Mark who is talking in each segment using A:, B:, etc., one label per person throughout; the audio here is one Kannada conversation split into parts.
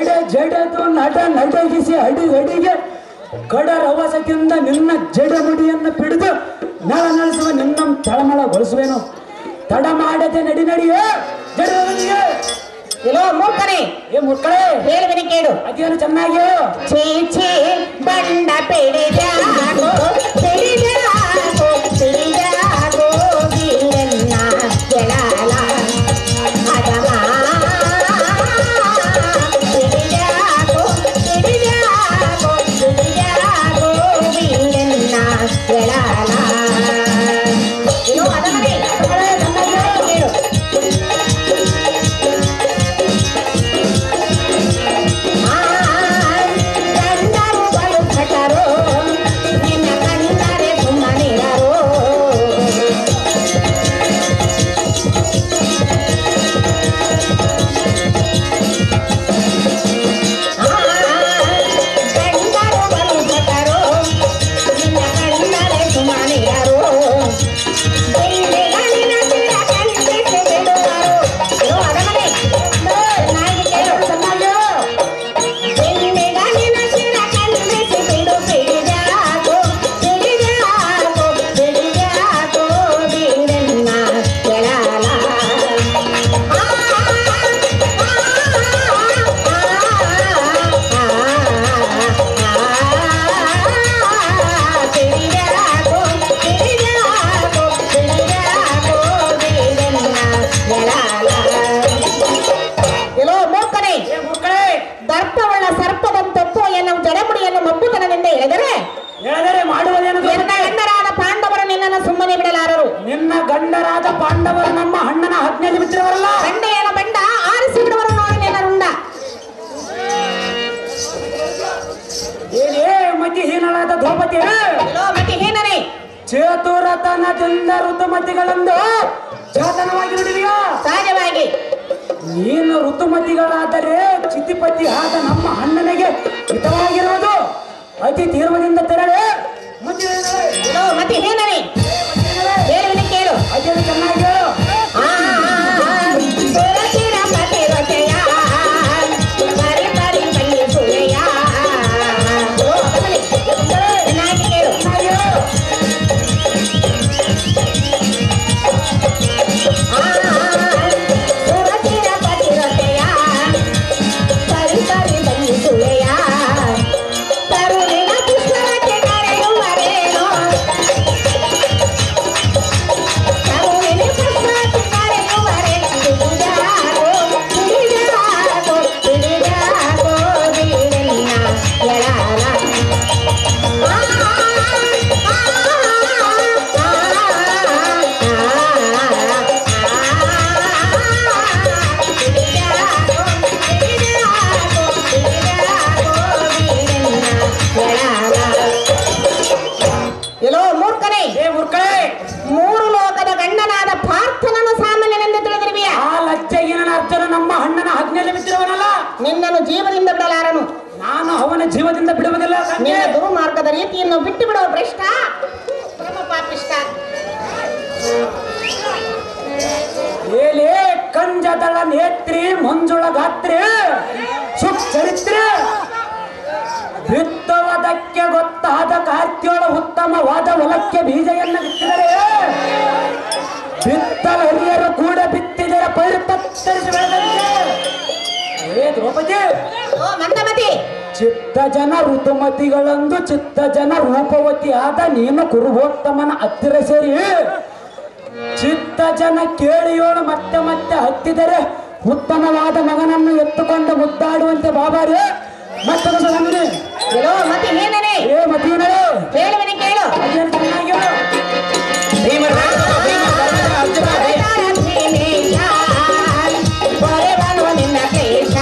A: ಜಡ ಜಡದು ನಡ ನಡಗಿಸಿ ಅಡಿ ಅಡಿಗೆ ಕಡ ರವಸದಿಂದ ನಿನ್ನ ಜಡ ಮುಡಿಯನ್ನು ಪಿಡಿದು ನಳ ನಳಿಸುವ ನಿನ್ನ ತಳಮಳಗೊಳಿಸುವೇನು ತಡ ಮಾಡದೆ ನಡಿ ನಡಿಯೇ ಜಡವನಿಗೆ
B: ಎಲ್ಲೋ ಮೂರ್ಖನೇ
A: ಏ ಮುಕ್ಕಳೇ
B: ಹೇಳುವಿನ ಕೇಳು
A: ಅದೇನು ಚೆನ್ನಾಗಿ ಹೇಳು
B: ಛೇ ಛೇ ಬಂಡ ಪೆಡಿದಾಗೋ ಪೆಡಿದಾಗೋ ಪೆಡಿದಾಗೋ ವೀರನ್ನ ಕೆಳಲ ಅದಮ ಪೆಡಿದಾಗೋ ಪೆಡಿದಾಗೋ ಪೆಡಿದಾಗೋ ವೀರನ್ನ ಕೆಳಲ ಏನೋ ಅದಮನೆ ಕೇಳು ಗಂಡರು ಬಲು ಭಟರು ನಿನ್ನ ಕಂಡರೆ ಸುಮ್ಮನಿರರು ಗಂಡರು ಬಲು ಭಟರು ನಿನ್ನ ಕಂಡರೆ ಸುಮ್ಮನಿರರು ಬೆಳ್ಳಿಗಳಿನ ತಿರ ಕಂಡಿಸಿ ಬಿಡುವರು ಯೋ ಅದಮನೆ ಚೆನ್ನಾಗಿ ಕೇಳು
A: ಚೆನ್ನಾಗಿ ಹೇಳು
B: ಬೆಳ್ಳಿಗಳಿನ ತಿರ ಕಂಡಿಸಿ ಬಿಡು ಬಿಡಿದಾಗೋ ಬಿಡಿದಾಗೋ ಬಿಡಿದಾಗೋ ಬೀರನ್ನ ಕೆಳಲ ಆ, ಬಿಡಿದಾಗೋ ಬಿಡಿದಾಗೋ ಬಿಡಿದಾಗೋ ಬೀರನ್ನ ಕೆಳಲ ಎಲ್ಲೋ ಮೂರ್ಖನೇ
A: ಏ ಮುಕ್ಕಳೇ
B: ದರ್ಪವುಳ್ಳ ಸರ್ಪದಂತಪ್ಪು ಎನ್ನುವ ಜಡಮುಡಿಯನ್ನು ಮಬ್ಬುತನದಿಂದ ಎಳೆದರೆ
A: ಹೇಳಿದರೆ ಮಾಡುವುದೇನು
B: ನಿನ್ನ ಗಂಡರಾದ ಪಾಂಡವರು ನಿನ್ನನ್ನು ಸುಮ್ಮನೆ ಬಿಡಲಾರರು
A: ನಿನ್ನ ಗಂಡರಾದ ಪಾಂಡವರು ನಮ್ಮ ಅಣ್ಣನ ಹತ್ನೆಯಲ್ಲಿ ಬಿದ್ದಿರವರಲ್ಲ
B: ಗಂಡೆಯನ ಬಂಡ ಆರಿಸಿ ಬಿಡುವರು ನೋಡಿ ನಿನ್ನ ರುಂಡ
A: ಏನೇ ಮತಿಹೀನಳಾದ ದ್ರೌಪದಿ
B: ಎಲ್ಲೋ ಮತಿ ಹೀನರೇ
A: ಚೇತುರತನದಿಂದ ಋತುಮತಿಗಳೆಂದು ಜಾತನವಾಗಿ ನುಡಿದೆಯಾ
B: ಸಹಜವಾಗಿ
A: ನೀನು ಋತುಮತಿಗಳಾದರೆ ಚಿತಿಪತಿ ಆದ ನಮ್ಮ ಅಣ್ಣನಿಗೆ ಹಿತವಾಗಿರುವುದು ಅತಿ ತೀರ್ವದಿಂದ ತೆರಳಿ ಮತಿಹೀನಳೇ,
B: ಎಲ್ಲೋ ಮತಿ ಹೀನರೇ
A: ಮತಿಹೀನಳೇ,
B: ಹೇಳುವಿನ ಕೇಳು
A: ಅದೇನು ಚೆನ್ನಾಗಿ ಹೇಳು
B: ಆ, ಸುರಚಿರ ಪತಿವ್ರತೆಯ, ಪರಿ ಪರಿ ಬಯಸುವೆಯ. ಓ, ಅದಮನೆ. ಚೆನ್ನಾಗಿ ಕೇಳು
A: ಚೆನ್ನಾಗಿ ಹೇಳು
B: ಸುರಚಿರ ಪತಿವ್ರತೆಯ, ಪರಿ ಪರಿ ಬಯಸುವೆಯ. ತರುಣಿನ ಪುಷ್ಪವತಿ ಕರೆಯುವರೇನೋ ತರುಣಿನ ಪುಷ್ಪವತಿ ಕರೆಯುವರೇನೋ ಬಿಡಿದಾಗೋ, ಬಿಡಿದಾಗೋ, ಬಿಡಿದಾಗೋ ಬೀರನ್ನ ಎಳಲ. ಆ, ಆ, ಎಲ್ಲೋ ಮೂರ್ಖನೇ
A: ಏ ಮುರ್ಕಳೆ
B: ಮೂರು ಲೋಕದ ಗಂಡನಾದ ಪಾರ್ಥನನ್ನು ಸಾಮಾನ್ಯನೆಂದು ತಿಳಿದಿರುವೆಯ
A: ಆ ಲಜ್ಜೆಗಿನ ಅರ್ಜುನ ನಮ್ಮ ಅಣ್ಣನ ಹಗ್ನೆಯಲ್ಲಿ ಬಿದ್ದಿರುವನಲ್ಲ
B: ನಿನ್ನನ್ನು ಜೀವದಿಂದ ಬಿಡಲಾರನು
A: ನಾನು ಅವನ ಜೀವದಿಂದ ಬಿಡುವುದಿಲ್ಲ ತಂದೆ.
B: ನಿನ್ನ ದುರ್ಮಾರ್ಗದ ರೀತಿಯನ್ನು ಬಿಟ್ಟು ಬಿಡುವ ಭ್ರಷ್ಟ ಪರಮ ಪಾಪಿಷ್ಟ
A: ಏಲೇ ಕಂಜದಳ ನೇತ್ರಿ ಮಂಜುಳ ಗಾತ್ರಿ ಸುಚರಿತ್ರೆ ಬಿತ್ತುವುದಕ್ಕೆ ಗೊತ್ತಾದ ಕಾರ್ತ್ಯೋಳ ಉತ್ತಮವಾದ ಹೊಲಕ್ಕೆ ಬೀಜವನ್ನು ಬಿತ್ತಿದರೆ ಬಿತ್ತಲರಿಯರು ಕೂಡ ಬಿತ್ತಿದರೆ ಪೈರು ತತ್ತರಿಸಿ ಬೆಳೆದಂತೆ ಏ ದ್ರೌಪದಿ
B: ಓ ಮಂದಮತಿ
A: ಚಿತ್ತ ಜನ ಋತುಮತಿಗಳಂದು ಚಿತ್ತ ಜನ ರೂಪವತಿ ಆದ ನೀನು ಕುರುಭೋತ್ತಮನ ಹತ್ತಿರ ಸೇರಿ ಚಿತ್ತ ಜನ ಕೇಳಿಯೋಳು ಮತ್ತೆ ಮತ್ತೆ ಹತ್ತಿದರೆ ಉತ್ತಮವಾದ ಮಗನನ್ನು ಎತ್ತುಕೊಂಡು ಮುದ್ದಾಡುವಂತೆ ಬಾಬಾರೇ ಮತ್ತೆ ಬಂದಿನಿ
B: ಎಲ್ಲೋ ಮತ್ತೆ ಏನೇ
A: ಏ ಮತೀನೇ
B: ಹೇಳುವನೆ ಕೇಳು
A: ಅದೇನು ಚೆನ್ನಾಗಿ ಹೇಳು.
C: ಭೀಮರ ಭೀಮ ಅರ್ಜುನ
B: ಭೀಮೇಶ, ಬರೆವನು ನಿನ್ನ ಕೇಶ.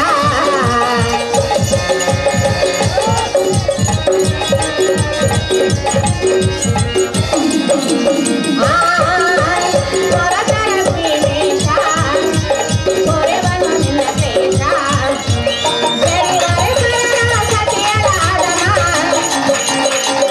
B: ಆ, ಬರತರ ಭೀಮೇಶ, ಬರೆವನು ನಿನ್ನ ಕೇಶ. ಬೆರಿವರೆ ಸತಿಯರ ಆದನ,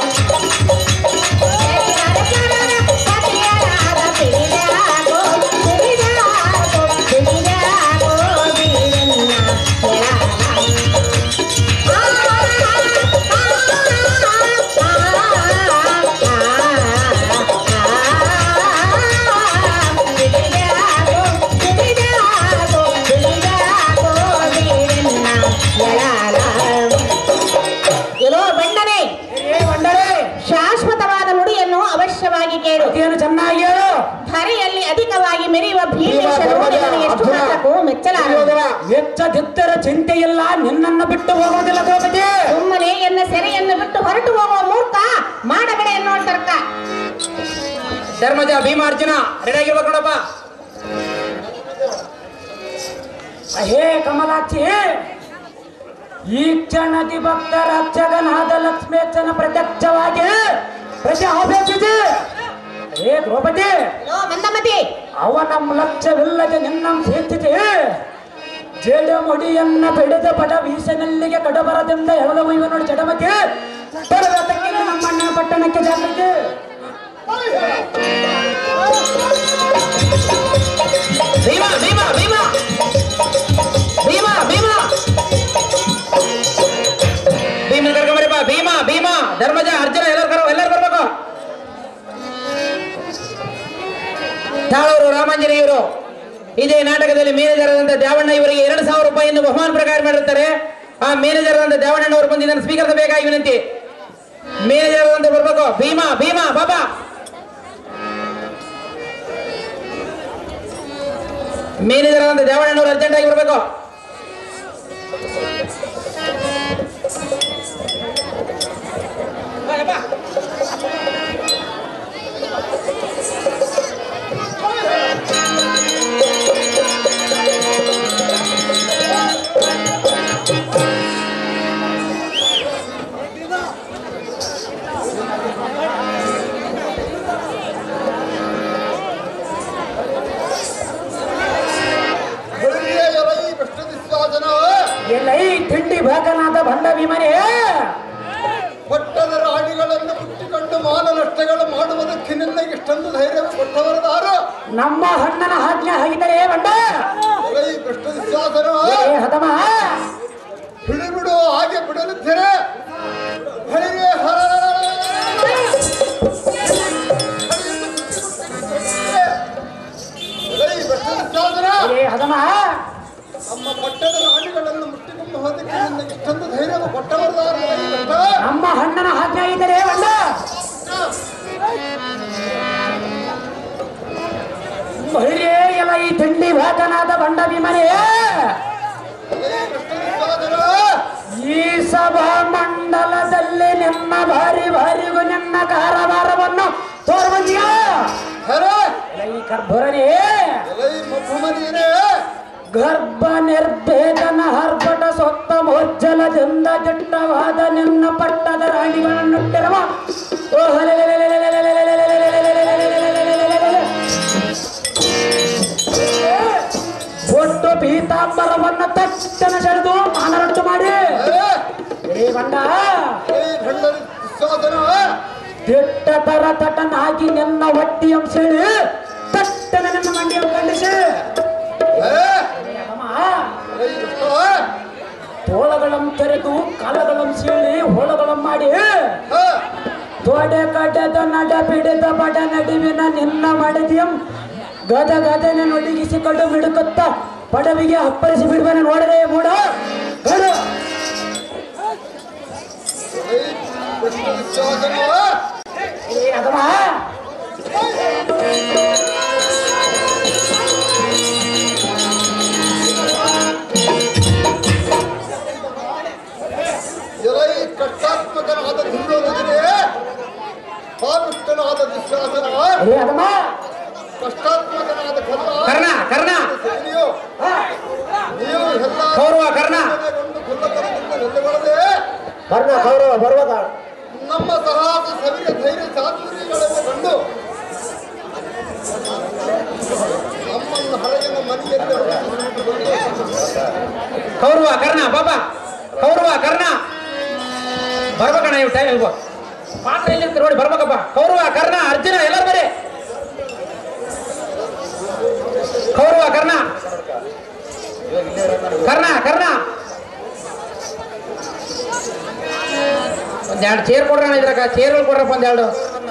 B: ಎಲ್ಲೋ ಬಣ್ಣನೆ
A: ಏ ಮಂಡಳಿ
B: ಶಾಶ್ವತವಾದ ನುಡಿಯನ್ನು ಅವಶ್ಯವಾಗಿ ಕೇಳು
A: ಅದೇನು ಚೆನ್ನಾಗಿ ಹೇಳು
B: ಧರೆಯಲ್ಲಿ ಅಧಿಕವಾಗಿ ಮೆರೆಯುವ ಭೀಮೇಶನು ನಿನ್ನನ್ನು ಎಷ್ಟು ಮಾತ್ರಕ್ಕೂ ಮೆಚ್ಚಲಾರದು
A: ವೆಚ್ಚದಿದ್ದರ ಚಿಂತೆ ಇಲ್ಲ ನಿನ್ನನ್ನು ಬಿಟ್ಟು ಹೋಗುವುದಿಲ್ಲ ದ್ರೌಪದಿ
B: ಸುಮ್ಮನೆ ಎನ್ನ ಸೆರೆಯನ್ನು ಬಿಟ್ಟು ಹೊರಟು ಹೋಗುವ ಮೂರ್ಖ ಮಾಡಬೇಡ ಎನ್ನುವ ತರ್ಕ
C: ಧರ್ಮಜ ಭೀಮ ಅರ್ಜುನ ರೆಡಿ ಆಗಿರ್ಬೇಕು ನೋಡಪ್ಪ
A: ಹೇ ಕಮಲಾಕ್ಷಿ ಈ ಕ್ಷಣದಿ ಭಕ್ತರ ಜಗನಾಥ ಲಕ್ಷ್ಮೇಚನ ಪ್ರತ್ಯಕ್ಷವಾಗಿ ಪ್ರತಿ ಆವೇಶಿಸಿ ಹೇ ದ್ರೌಪದಿ
B: ಲೋ ಮಂದಮತಿ
A: ಅವನ ಲಕ್ಷ್ಯವಿಲ್ಲದೆ ನಿನ್ನ ಸೇರ್ತಿದೆ ಜೇಡ ಮುಡಿಯನ್ನ ಬೆಳೆದ ಪಟ ವೀಸನಲ್ಲಿಗೆ ಕಡಬರದಿಂದ ಎಳೆದ ಇವ ನೋಡಿ ಜಡಮಕ್ಕೆ ತರಬೇತಕ್ಕೆ ನಮ್ಮಣ್ಣ ಪಟ್ಟಣಕ್ಕೆ ಜಾಗಕ್ಕೆ
C: ಭೀಮ ಭೀಮ ಭೀಮ ಭೀಮ ಭೀಮ ಭೀಮ ಕರ್ಕೊಂಬರಿಪ್ಪ ಭೀಮ ಭೀಮ ಧರ್ಮಜ ಅರ್ಜುನ ಎಲ್ಲರೂ ಕರ ಎಲ್ಲರೂ ಬರ್ಬೇಕು ತಾಳೂರು ರಾಮಾಂಜನೇಯರು ಇದೇ ನಾಟಕದಲ್ಲಿ ಮೇನೇಜರ್ ಆದಂತ ದ್ಯಾವಣ್ಣ ಇವರಿಗೆ ಎರಡು ಸಾವಿರ ರೂಪಾಯಿಯನ್ನು ಬಹುಮಾನ ಪ್ರಕಾರ ಮಾಡಿರ್ತಾರೆ ಆ ಮೇನೇಜರ್ ಆದಂತ ದ್ಯಾವಣ್ಣ ಅವರು ಬಂದು ಇದನ್ನು ಸ್ವೀಕರಿಸಬೇಕಾಗಿ ವಿನಂತಿ ಮೇನೇಜರ್ ಆದಂತ ಬರ್ಬೇಕು ಭೀಮ ಭೀಮ ಬಾಬಾ ಮೇನೇಜರ್ ಆದಂತ ದ್ಯಾವಣ್ಣ ಅವರು ಅರ್ಜೆಂಟ್ ಆಗಿ ಬರ್ಬೇಕು
D: ಹೊರಗೆಯರೈ ವಿಷ್ಣುವಿಶ್ವಾಸನ
A: ಎಲ್ಲ ಈ ತಿಂಡಿ ಭಾಗನಾದ ಬಂಡ ವಿಮನೆ
D: ಪಟ್ಟದ ರಾಣಿಗಳನ್ನು ಮುಟ್ಟಿಕೊಂಡು ಮಾನ ನಷ್ಟಗಳು ಮಾಡುವುದಕ್ಕೆ ನಿನ್ನ ಇಷ್ಟೊಂದು ಧೈರ್ಯ ಕೊಟ್ಟವರದಾರು
A: ನಮ್ಮ ಹಣ್ಣನ ಆಜ್ಞೆ ಆಗಿದರೆ ಬಂಡ
D: ಎಲೈ ವಿಷ್ಣುವಿಶ್ವಾಸನ
A: ಏ ಹದಮ
D: ಹಿಡಿಬಿಡು ಹಾಗೆ ಬಿಡಲಿದ್ದರೆ ಹರಿವೆ ಹರ ಎಲೈ ವಿಷ್ಣುವಿಶ್ವಾಸನ
A: ಏ ಹದಮ
D: ನಮ್ಮ ಪಟ್ಟದ ರಾಣಿಗಳನ್ನು ಮುಟ್ಟಿಕೊಂಡು ಹೋದಕ್ಕೆ ನಿನ್ನ ಇಷ್ಟೊಂದು ಧೈರ್ಯ ಕೊಟ್ಟವರದಾರು ಎಲೈ ವಿಷ್ಣು.
A: ನಮ್ಮ ಹಣ್ಣನ ಆಜ್ಞೆ ಆಗಿದರೆ ಬಂಡ ಮಹಿಳೆ ಎಲ್ಲ ಈ ತಿಂಡಿ ಭಾಗನಾದ ಬಂಡ ವಿಮನೆ
D: ಎಲೈ ವಿಷ್ಣುವಿಶ್ವಾಸನ
A: ಈ ಸಭಾ ಮಂಡಲದಲ್ಲಿ ನಿನ್ನ ಭಾರಿ ಭಾರಿಗೂ ನಿನ್ನ ಕಾರವಾರವನ್ನು ತೋರ್ಬಂದಿಯ
D: ಹರೇ
A: ಈ ಕರ್ಭರನೇ
D: ಎಲೈ ಮುಖಮನಿಯನೇ
A: ಗರ್ಭ ನಿರ್ಭೇದನ ಹರ್ಭಟ ಸೊತ್ತ ಮೋಜ್ಜಲದಿಂದ ದಿಟ್ಟವಾದ ನಿನ್ನ ಪಟ್ಟದ ರಾಣಿಗಳನ್ನುಟ್ಟಿರುವ ಓ ಒಟ್ಟು ಪೀತಾಂಬರವನ್ನು ತಕ್ಷಣ ಸೆಳೆದು ಮಾನರಟ್ಟು ಮಾಡಿ
D: ಹರೇ
A: ಏ ಬಂಡ
D: ಎಲೈ ಭಂಡರಿ ವಿಶ್ವಾಸನ
A: ದಿಟ್ಟ ತರ ತಟನಾಗಿ ನಿನ್ನ ಹೊಟ್ಟಿಯಂ ಸೆಳಿ ತಟ್ಟನ ನಿನ್ನ ಮಂಡಿಯಂ ಖಂಡಿಸಿ
D: ಹರೇ
A: ಅಮ್ಮ
D: ಎಲೈ ವಿಷ್ಣು
A: ತೋಳಗಳಂ ತೆರೆದು ಕಾಲಗಳಂ ಸೀಳಿ ಹೋಳಗಳಂ ಮಾಡಿ
D: ಹ
A: ತೋಡೆ ಕಡ್ಡದ ನಡ ಬಿಡದ ಬಡ ನಡುವಿನ ನಿನ್ನ ಮಡದಿಯಂ ಗದ ಗದನೆ ನೊಡಗಿಸಿ ಕಡು ಬಿಡುಕತ್ತ ಪಡವಿಗೆ ಅಪ್ಪಳಿಸಿ ಬಿಡುವನೆ ನೋಡದೆ ಮೂಡ ಗಡು
D: ಎಲೈ ಕೃಷ್ಣ ದುಶ್ಯಾಸನ
A: ಏ ಅದಮ್ಮ
D: ಎಲೈ ಕಷ್ಟಾತ್ಮಕನಾದ ದುರ್ಯೋಧನನೇ ಪಾಪಿಷ್ಟನಾದ ದುಶ್ಯಾಸನ
A: ಏ ಅದಮ್ಮ
D: ಕಷ್ಟಾತ್ಮಕನಾದ ಕರ್ಣ
C: ಕರ್ಣ ಕರ್ಣ
D: ಸೈನಿಯು ನೀವು ಎಲ್ಲ
C: ಕೌರವ ಕರ್ಣ
D: ಕೊಂಡು ಕುಲ್ಲತನದಿಂದ ನೆಲೆಗೊಳ್ಳದೆ
A: ಕರ್ಣ ಕೌರವ ಬರ್ವದ
D: ನಮ್ಮ ಸಹಾಸ ಸವಿರ ಧೈರ್ಯ ಚಾತುರ್ಯಗಳನ್ನು ಕಂಡು ನಮ್ಮನ್ನು ಹರಗಿನ ಮನೆಯಲ್ಲಿ
C: ಕೌರವ ಕರ್ಣ ಬಾಬಾ ಕೌರವ ಕರ್ಣ ಬರ್ಬೇಕಣ್ಣ ಇವ್ ಟೈಮ್ ಇಲ್ವ ಪಾತ್ರ ಎಲ್ಲಿರ್ತೀರಿ ನೋಡಿ ಬರ್ಬೇಕಪ್ಪ ಕೌರವ ಕರ್ಣ ಅರ್ಜುನ ಎಲ್ಲರೂ ಬರೀ ಕೌರವ ಕರ್ಣ ಕರ್ಣ ಕರ್ಣ ಒಂದೆರಡು ಚೇರ್ ಕೊಡ್ರಣ ಇದ್ರಾಗ ಚೇರ್ಗಳು ಕೊಡ್ರಪ್ಪ ಒಂದೆರಡು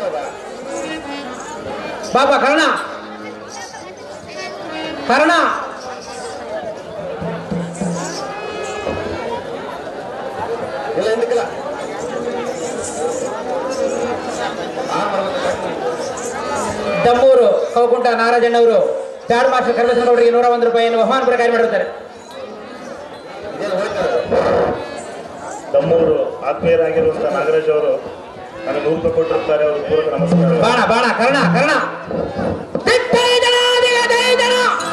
C: ಬಾಬಾ ಕರ್ಣ ಕರ್ಣ ದಮ್ಮೂರು ಕೌಕುಂಟ ನಾರಾಜಣ್ಣವರು ಬ್ಯಾಡ್ ಮಾಸ್ಟರ್ ಕರ್ಮೇಶ್ವರವರಿಗೆ ನೂರ ಒಂದು ರೂಪಾಯಿಯನ್ನು ಬಹುಮಾನ ಪ್ರಕಾರ ಮಾಡಿರುತ್ತಾರೆ
E: ನಮ್ಮವರು ಆತ್ಮೀಯರಾಗಿರುವಂತಹ ನಾಗರಾಜ್ ಅವರು ನನಗೆ ನೂರು ರೂಪಾಯಿ ಕೊಟ್ಟಿರ್ತಾರೆ ಅವ್ರ ಪೂರ್ವಕ ನಮಸ್ಕಾರ
C: ಬಾಣ ಬಾಣ ಕರ್ಣ ಕರ್ಣ ದಿಟ್ಟೈ ಜನ, ದಿಗದೈ ಜನ.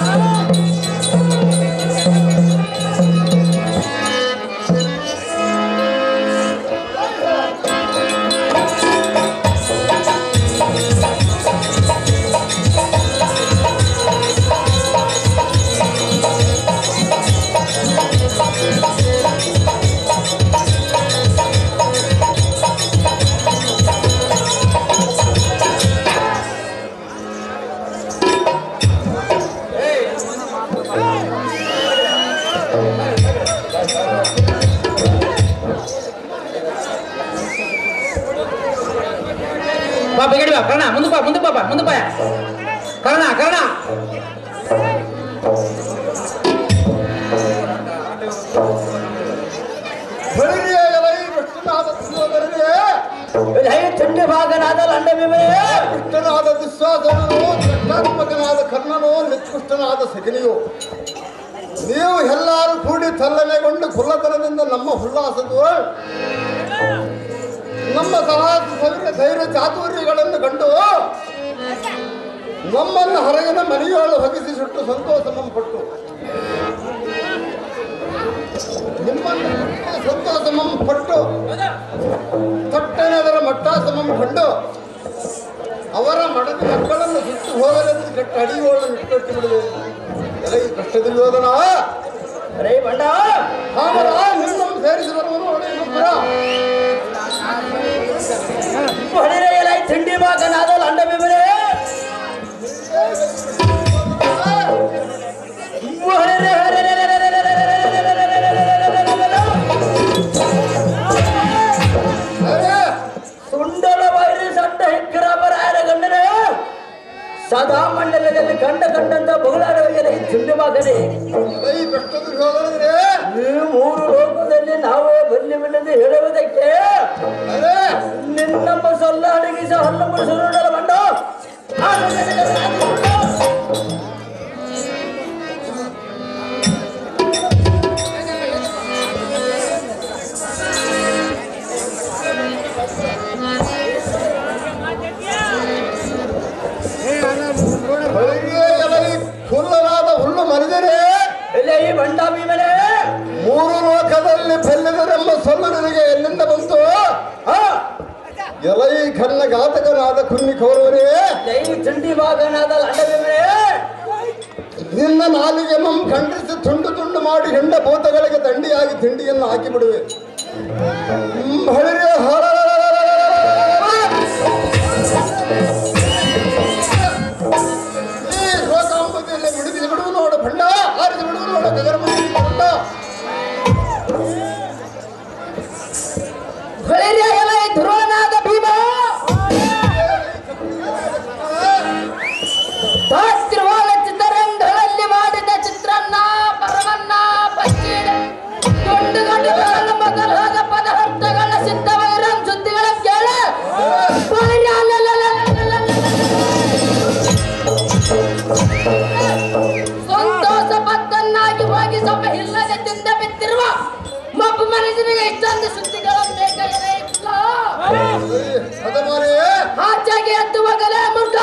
C: ಬಾ ಬೇಗಡಿ ಬಾ ಕರ್ಣ ಮುಂದೆ ಬಾ ಮುಂದೆ ಬಾ ಬಾ ಮುಂದೆ ಬಾ ಕರ್ಣ ಕರ್ಣ
D: ಬಳಿರಿಯ ಎಲೈ ಕೃಷ್ಣನಾದ ದುರ್ಯೋಧನನೇ
A: ಹೈ ಚಂಡಿ ಭಾಗನಾದ ಲಂಡ ಬಿಮಲೆ
D: ಕೃಷ್ಣನಾದ ದುಶ್ಯಾಸನನು ಕಷ್ಟಾತ್ಮಕನಾದ ಕರ್ಣನು ನಿತ್ಕೃಷ್ಟನಾದ ಸಗಿನಿಯು ನೀವು ಎಲ್ಲರೂ ಕೂಡಿ ತಲ್ಲನೆಗೊಂಡು ಕುಲ್ಲತನದಿಂದ ನಮ್ಮ ಉಲ್ಲಾಸದ ನಮ್ಮ ಸಹಾಸ ಸವಿರ ಧೈರ್ಯ ಚಾತುರ್ಯಗಳನ್ನು ಕಂಡು ನಮ್ಮನ್ನು ಹೊರಗಿನ ಮನೆಯೋಳು ಹೊಗಿಸಿ ಸುಟ್ಟು ಸಂತೋಷ ಪಟ್ಟು ನಿಮ್ಮನ್ನು ಸಂತೋಷ ಪಟ್ಟು ತೊಟ್ಟನೆದರ ಮಟ್ಟಾಸಮಂ ಕಂಡು ಅವರ ಮಡದ ಮಕ್ಕಳನ್ನು ಸುಟ್ಟು ಹೋಗಲೆಂದು ಕೆಟ್ಟ ಅಡಿಯೋಳನ್ನು ಇಟ್ಟೊಟ್ಟು ಬಿಡುವೆ ಎಲೈ ಕಷ್ಟ ದುರ್ಯೋಧನ
A: ರೇ ಬಂಡ
D: ಹಾಗರ ನಿನ್ನನ್ನು ಸೇರಿಸಿ ಬರುವನು ಒಡೆಯುಬ್ಬರ
A: ಹೊಡಿರೆ ಎಲೈ ಚಂಡಿ ಭಾಗನಾದ ಲಂಡ ಬಿಮಲೆ ಹೊಡಿರೆ ಸುಂಡಲ ವೈರಿ ಸಡ್ಡ ಹಿಕ್ಕರ ಬರಾಯರ ಗಂಡನೆ ಸದಾ ಮಂಡಲದಲ್ಲಿ ಕಂಡ ಕಂಡಂತ ಬೊಗಳಾಡುವ ಚುಂಡಿ ಮಗನೇ
D: ಎಲೈ ಕಷ್ಟ ದುರ್ಯೋಧನರೇ
A: ಈ ಮೂರು ಲೋಕದಲ್ಲಿ ನಾವೇ ಬಲ್ಲಿ ಬಿಡದೆ ಹೇಳುವುದಕ್ಕೆ
D: ಅರೇ
A: ನಿನ್ನಮ್ಮ ಸೊಲ್ಲ ಅಡಗಿಸ ಹಣ್ಣು ಮುಡಿಸುರುಡಲ ಬಂಡ
D: ಬಳಿಗೆ ಎಲೈ ಹುಲ್ಲನಾದ ಹುಲ್ಲು ಮನಿದರೆ
A: ಎಲೆ ಈ ಬಂಡ ಭೀಮನೆ
D: ಮೂರು ಲೋಕದಲ್ಲಿ ಬೆಲ್ಲದರೆಂಬ ಸೊಲ್ಲು ನಿನಗೆ ಎಲ್ಲಿಂದ ಬಂತು
A: ಆ
D: ಎಲೈ ಘನ್ನ ಘಾತಕನಾದ ಕುನ್ನಿ ಕೌರವರೇ
A: ಲೈ ಚಂಡಿ ಭಾಗನಾದ ಲಂಡ ಭೀಮನೆ
D: ನಿನ್ನ ನಾಲಿಗೆ ಮಂ ಖಂಡಿಸಿ ತುಂಡು ತುಂಡು ಮಾಡಿ ಹೆಂಡ ಭೂತಗಳಿಗೆ ದಂಡಿಯಾಗಿ ತಿಂಡಿಯನ್ನು ಹಾಕಿ ಬಿಡುವೆ ಹ್ಮ್, ಹಳಿರೆ ಹರ ಈ ಶೋಕಾಂಬುದಿಯಲ್ಲಿ ಬಿಡುಗಿಸಿ ಬಿಡುವು ನೋಡು ಭಂಡ ಆರಿಸಿ ಬಿಡುವು ನೋಡು ಗಗನಮುಖಿ ಭಂಡ
A: ಹೊಳೆರೆ ಎಲೆ ಧ್ರುವನಾದ ಭೀಮ ದಾಸ್ತಿರುವಾಲ ಚಿತ್ರರಂಗಗಳಲ್ಲಿ ಮಾಡಿದ ಚಿತ್ರನ್ನ ಪರವನ್ನ ಪಚ್ಚಿಡ ತುಂಡು ಗಂಡು ಮೊದಲಾದ ಪದಾರ್ಥಗಳ ಸಿದ್ಧವೈರ
B: ಎದ್ದು ಹೋಗಲೇ ಮುರ್ಗ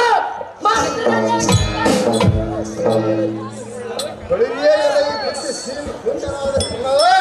D: ಬಳಿಯೇ ಎಲೆ ಈ ಕೃತಿ ಸೀಳು ಪುಣ್ಯನಾದ ಕನ್ನವೇ.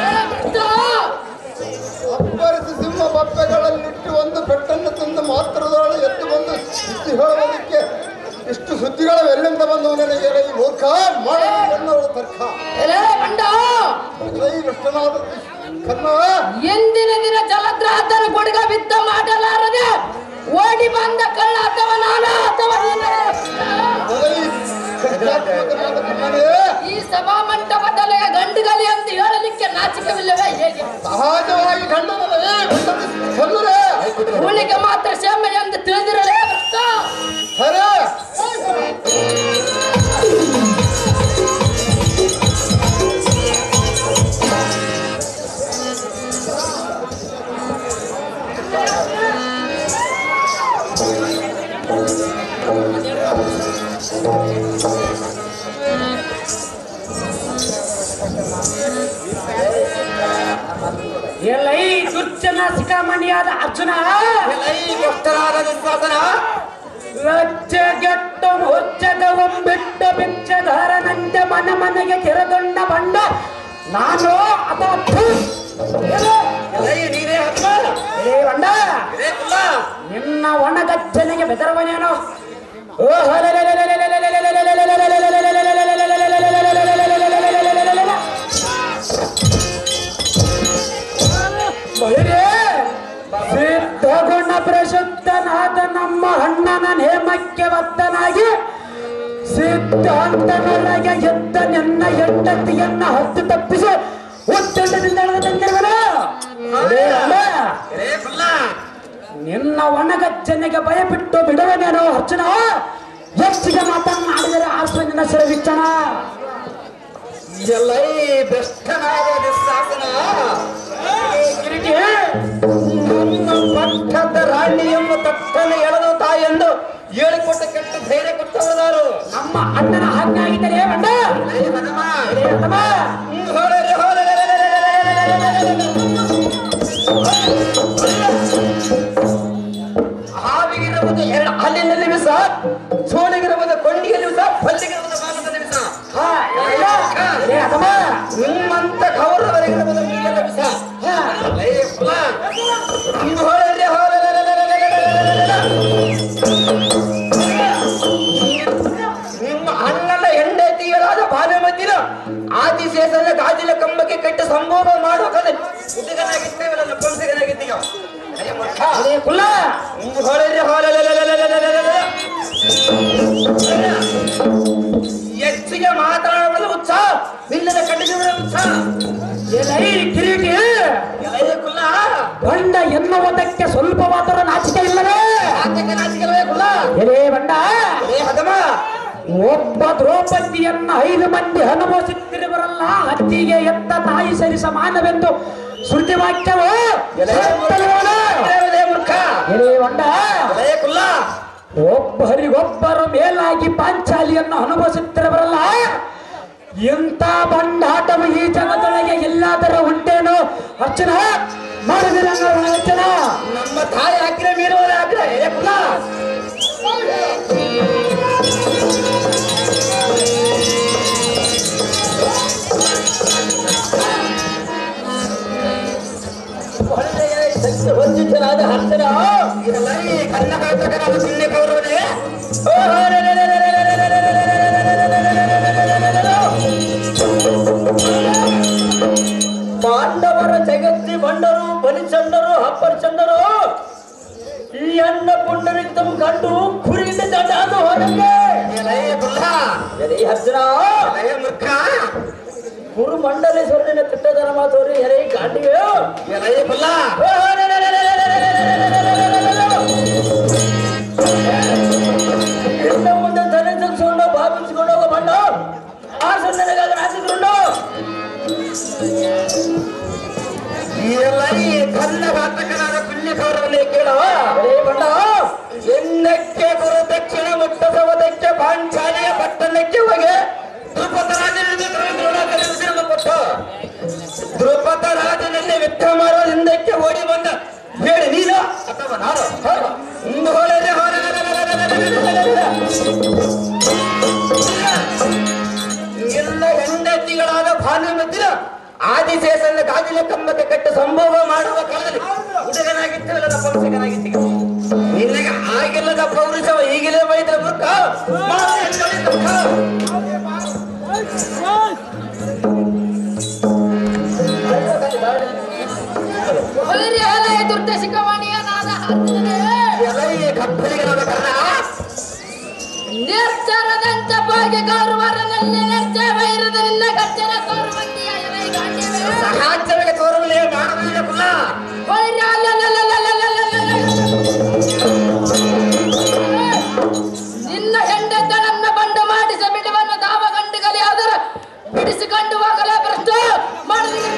D: ಅಪ್ಪರಿಸಿ ಸಿಂಹ ಬಪ್ಪೆಗಳನ್ನಿಟ್ಟು ಒಂದು ಪೆಟ್ಟನ್ನು ತಂದು ಮಾತ್ರದೊಳಗೆ ಎದ್ದು ಬಂದು ಸುದ್ದಿ ಹೇಳುವುದಕ್ಕೆ ಇಷ್ಟು ಸುದ್ದಿಗಳು ಎಲ್ಲಿಂದ ಬಂದವು ನನಗೆ ಎಲೆ ಈ ಮೂರ್ಖ ಮಾಡ ಎನ್ನುವುದು ತರ್ಕ
B: ಎಲೆ ಬಂಡ
D: ಎಲೆ ಈ ಕೃಷ್ಣನಾದ ಕನ್ನವೇ
B: ಎಂದಿನ ದಿನ ಜಲದ್ರಾತನ ಗುಡುಗ ಬಿದ್ದ ಮಾಡಲಾರದೆ ಓಡಿ ಬಂದ ಕಳ್ಳ ಅಥವಾ ನಾನು ಅಥವಾ ನೀನೇ.
D: ಎಲೆ ಈ ಕೃಷ್ಣಾತ್ಮಕನಾದ ಕನ್ನಡೇ
B: ಈ ಸಭಾ ಮಂಟಪದಲ್ಲಿ ಗಂಡುಗಲಿ ಎಂದು ಹೇಳಲಿಕ್ಕೆ ನಾಚಿಕವಿಲ್ಲವೇ ಹೇಗೆ
D: ಸಹಜವಾಗಿ ಕಂಡನಲ್ಲ ಕಲ್ಲರೇ
B: ಹುಳಿಗೆ ಮಾತ್ರ ಕ್ಷಮೆ ಎಂದು ತಿಳಿದಿರಲೇ ಭಕ್ತ.
D: ಹರೇ
A: ಎಲ್ಲ ಈ ದುರ್ಜನ ಶಿಖಾಮಣಿಯಾದ ಅರ್ಜುನ ಲಜ್ಜೆಗೆಟ್ಟು ಹೊಚ್ಚದ ಒಂಬಿಟ್ಟ ಬಿಚ್ಚದಾರನಂತೆ ಮನ ಮನೆಗೆ ಕೆರದೊಂಡ ಬಂಡ ನಾನು ಅಥವಾ ಥು. ಏನು? ಏ ಬಂಡ ನಿನ್ನ ಒಣಗಜ್ಜನಿಗೆ ಬೆದರವನೇನು ಓ ಬಳಿರೆ ಸಿದ್ಧಗುಣ ಪ್ರಶುದ್ಧನಾದ ನಮ್ಮ ಅಣ್ಣನ ನೇಮಕ್ಕೆ ಬದ್ಧನಾಗಿ ಸಿದ್ಧಾಂತನೊಳಗೆ ಎದ್ದ ನಿನ್ನ ಹೆಂಡತಿಯನ್ನ ಹತ್ತು ತಪ್ಪಿಸಿ ಉತ್ತಂಡದಿಂದ ತಂದಿರುವನು ನಿನ್ನ ಒಣಗಜ್ಜನಿಗೆ ಭಯಬಿಟ್ಟು ಬಿಡುವನೇನೋ ಅರ್ಚನ ಹೆಚ್ಚಿಗೆ ಮಾತನಾಡಿದರೆ ಆಶ್ರಯ ನಿನ್ನ ಸೆರವಿಚ್ಚಣ
C: ಎಲ್ಲ ಬೆಷ್ಟನಾದ ದುಸ್ಸಾಸನ
A: ಕಿರೀಟಿ
C: ನಮ್ಮ ಪಟ್ಟದ ರಾಣಿಯನ್ನು ತಟ್ಟನೆ ಎಳೆದು ತಾಯೆಂದು ಹೇಳಿಕೊಟ್ಟ ಕೆಟ್ಟ ಧೈರ್ಯ ಕೊಟ್ಟವರಾರು
A: ನಮ್ಮ ಅಣ್ಣನ ಆಜ್ಞೆ ಆಗಿದ್ದರೆ ಬಂಡ
C: ಹಾವಿಗಿರುವುದು ಎರಡು ಹಲ್ಲಿನಲ್ಲಿ ವಿಷ ಸೋಲಿಗಿರುವುದು ಕೊಂಡಿಯಲ್ಲಿ ವಿಷ ಪಲ್ಲಿಗಿರುವುದು ಮಾನದಲ್ಲಿ ವಿಷ ನಿಮ್ಮಂತ ಕೌರವರಿಗಿರುವುದು ನೀರಿನ ವಿಷ ಲೇ ಫಲ. ಹಿಂಗ್ ಹೋಲಲ್ಲಿ ನಿಮ್ಮ ಅಣ್ಣನ ಹೆಂಡತಿಯರಾದ ಭಾನುಮತಿನ ಆದಿಶೇಷನ ಗಾಜಿನ ಕಂಬಕ್ಕೆ ಕಟ್ಟಿ ಸಂಭೋಗ ಮಾಡುವ ಕಲೆ ಹುಡುಗನಾಗಿದ್ದೇವಲ್ಲ ಪುಂಸಗನಾಗಿದ್ದೀಯೋ ಅಯ್ಯ ಮೂರ್ಖ.
A: ಕುಲ್ಲ
C: ಹಿಂಗ್ ಹೋಲಲ್ಲಿ ಹೋಲಲಲಲಲಲಲಲಲ. ಹೆಚ್ಚಿಗೆ ಮಾತನಾಡುವುದು ಉತ್ಸಾಹ ನಿನ್ನದ ಕಟ್ಟಿಸಿದ ಉತ್ಸಾಹ
A: ಎಲೈ ಕಿರೀಟಿ
C: ಎಲೆಯ ಕುಲ್ಲ
A: ಬಂಡ ಎನ್ನುವುದಕ್ಕೆ ಸ್ವಲ್ಪವಾದರೂ ನಾಚಿಕೆ ಇಲ್ಲವೇ
C: ಆತಕ್ಕೆ ನಾಚಿಕೆಲ್ವೇ ಕುಲ್ಲ
A: ಎಲೇ ಬಂಡ
C: ಏ ಹದಮ
A: ಒಬ್ಬ ದ್ರೌಪದಿಯನ್ನ ಐದು ಮಂದಿ ಅನುಭವಿಸುತ್ತಿರುವರಲ್ಲ ಹತ್ತಿಗೆ ಎತ್ತ ತಾಯಿ ಸರಿ ಸಮಾನವೆಂದು ಶ್ರುತಿ ವಾಕ್ಯವು ಸತ್ತಲ್ವನ?
C: ದೇವದೇ ಮೂರ್ಖ
A: ಎಲೇ ಬಂಡ
C: ಎಲೆಯ ಕುಲ್ಲ
A: ಒಬ್ಬರಿಗೊಬ್ಬರು ಮೇಲಾಗಿ ಪಾಂಚಾಲಿಯನ್ನು ಅನುಭವಿಸುತ್ತಿರುವರಲ್ಲ ಇಂಥ ಬಂಡಾಟವು ಈ ಜಗದೊಳಗೆ ಎಲ್ಲಾದರೂ ಉಂಟೇನೋ ಅರ್ಚನ ಮಾಡಿದಿರ ಅರ್ಚನ
C: ನಮ್ಮ ತಾಯಿ ಹಾಕಿರ ಮೀರುವವರೇ ಹಾಕಿರ ಏ ಕುಲ್ಲ ಒಳ್ಳೆಯ ಶಕ್ತಿ ಹೊಂದಿತನಾದ ಹರ್ಷನ ಇದೆಲ್ಲ ಈ ಕನ್ನಡಕರಾದ ಸುನ್ನೆ ಕೌರವನೇ ಓ ರೇ ರೇ ರೇ ರೇ ರೇ ರೇ ರೇ ರೇ ರೇ ರೇ ರೇ ರೇ ಪಾಂಡವರ ಜಗತ್ತಿ ಬಂಡರು ಬಲಿಚಂಡರು ಹಪ್ಪರ್ಚಂಡರು ಈ ಅನ್ನ ಪುಂಡರಿಕ್ತಂ ಕಂಡು ಕುರಿಯಿಂದ ದಂಡ ಹೋದಂಗೆ ಎಲೆ ಅರ್ಜುನ ಗುರು ಮಂಡಲೇಶ್ವರನ ತಿಟ್ಟದನ ಮಾತೋರಿ ಎಲೆ ಕಾಂಡಿಗೆ ಎಲೆ ಬಲ್ಲ ಇನ್ನು ಮುಂದೆ ತಲೆ ತಗ್ಸ್ಕೊಂಡು ಭಾವಿಸ್ಕೊಂಡು ಹೋಗೋ ಬಂಡ ಆ ಸೊನ್ನೆಗಾಗ ಹಾಕಿದ್ರು ಎಲ್ಲ ಈ ಕನ್ನಘಾತಕನಾದ ಪುಣ್ಯಕವರನ್ನೇ ಕೇಳವ ಅರೇ ಬಂಡ ಎಣ್ಣಕ್ಕೆ ಗುರು ದಕ್ಷಿಣ ಮುಟ್ಟಸವದಕ್ಕೆ ಪಾಂಚಾಲಿಯ ಪಟ್ಟಣಕ್ಕೆ ಹೋಗಿ ದ್ರುಪದ ರಾಜನಿಗೆ ದ್ರೋಣಾಚಾರ್ಯರಿಗೆ ಕೊಟ್ಟು ದ್ರುಪದ ರಾಜನಲ್ಲಿ ಯುದ್ಧ ಮಾಡುವ ಹಿಂದಕ್ಕೆ ಓಡಿ ಬಂದ ಹೇಳಿ ನೀನು ಅಥವಾ ನಾನು ಹೋಗು. ಹಿಂದೆ ಹೋದರೆ ಹೋದರೆ ಭಾನುಮತಿನ ಆದಿಶೇಷನ ಗಾಜಿನ ಕಂಬಕ್ಕೆ ಕಟ್ಟು ಸಂಭೋಗ ಮಾಡುವ ಕಾಲದಲ್ಲಿ ಹುಡುಗನಾಗಿತ್ತು ಇಲ್ಲದ ಪೌರುಷನಾಗಿತ್ತು ನಿನಗೆ ಆಗಿಲ್ಲದ ಪೌರುಷವ ಈಗಿಲ್ಲ ಬೈದ್ರೆ ಮುಖ
B: ಹೊಲರಿ ಹಲಯ ದುರ್ದ ಶಿಖಮಣಿಯ ನಾದ ಹಾಕ್ತಿದೆ.
C: ಕಪ್ಪಲಿಗನಾದ ಕಾರಣ
B: ನಿರ್ಜರದಂತ ಭಾಗ್ಯ ಗೌರವರನಲ್ಲಿ ನಿರ್ಜ ವೈರದ ನಿನ್ನ ಗರ್ಜನ ಗೌರವಂಗಿಯ ಎಲೆ ಗಾಂಡಿವೆ.
C: ಸಹಾಜ್ಯವಾಗಿ ತೋರಲೇ ಮಾಡುವುದಿಲ್ಲ ಕುಲ
B: ಹೊಲರಿ ಅಲ್ಲಲ್ಲಲ್ಲಲ್ಲಲ್ಲಲ್ಲಲ್ಲ. ನಿನ್ನ ಹೆಂಡತಳನ್ನ ಬಂಡ ಮಾಡಿಸ ಬಿಡುವನ್ನ ದಾವ ಗಂಡುಗಲಿ ಅದರ ಬಿಡಿಸಿಕೊಂಡು ಹೋಗಲೇ ಭ್ರಷ್ಟ ಮಾಡಿದ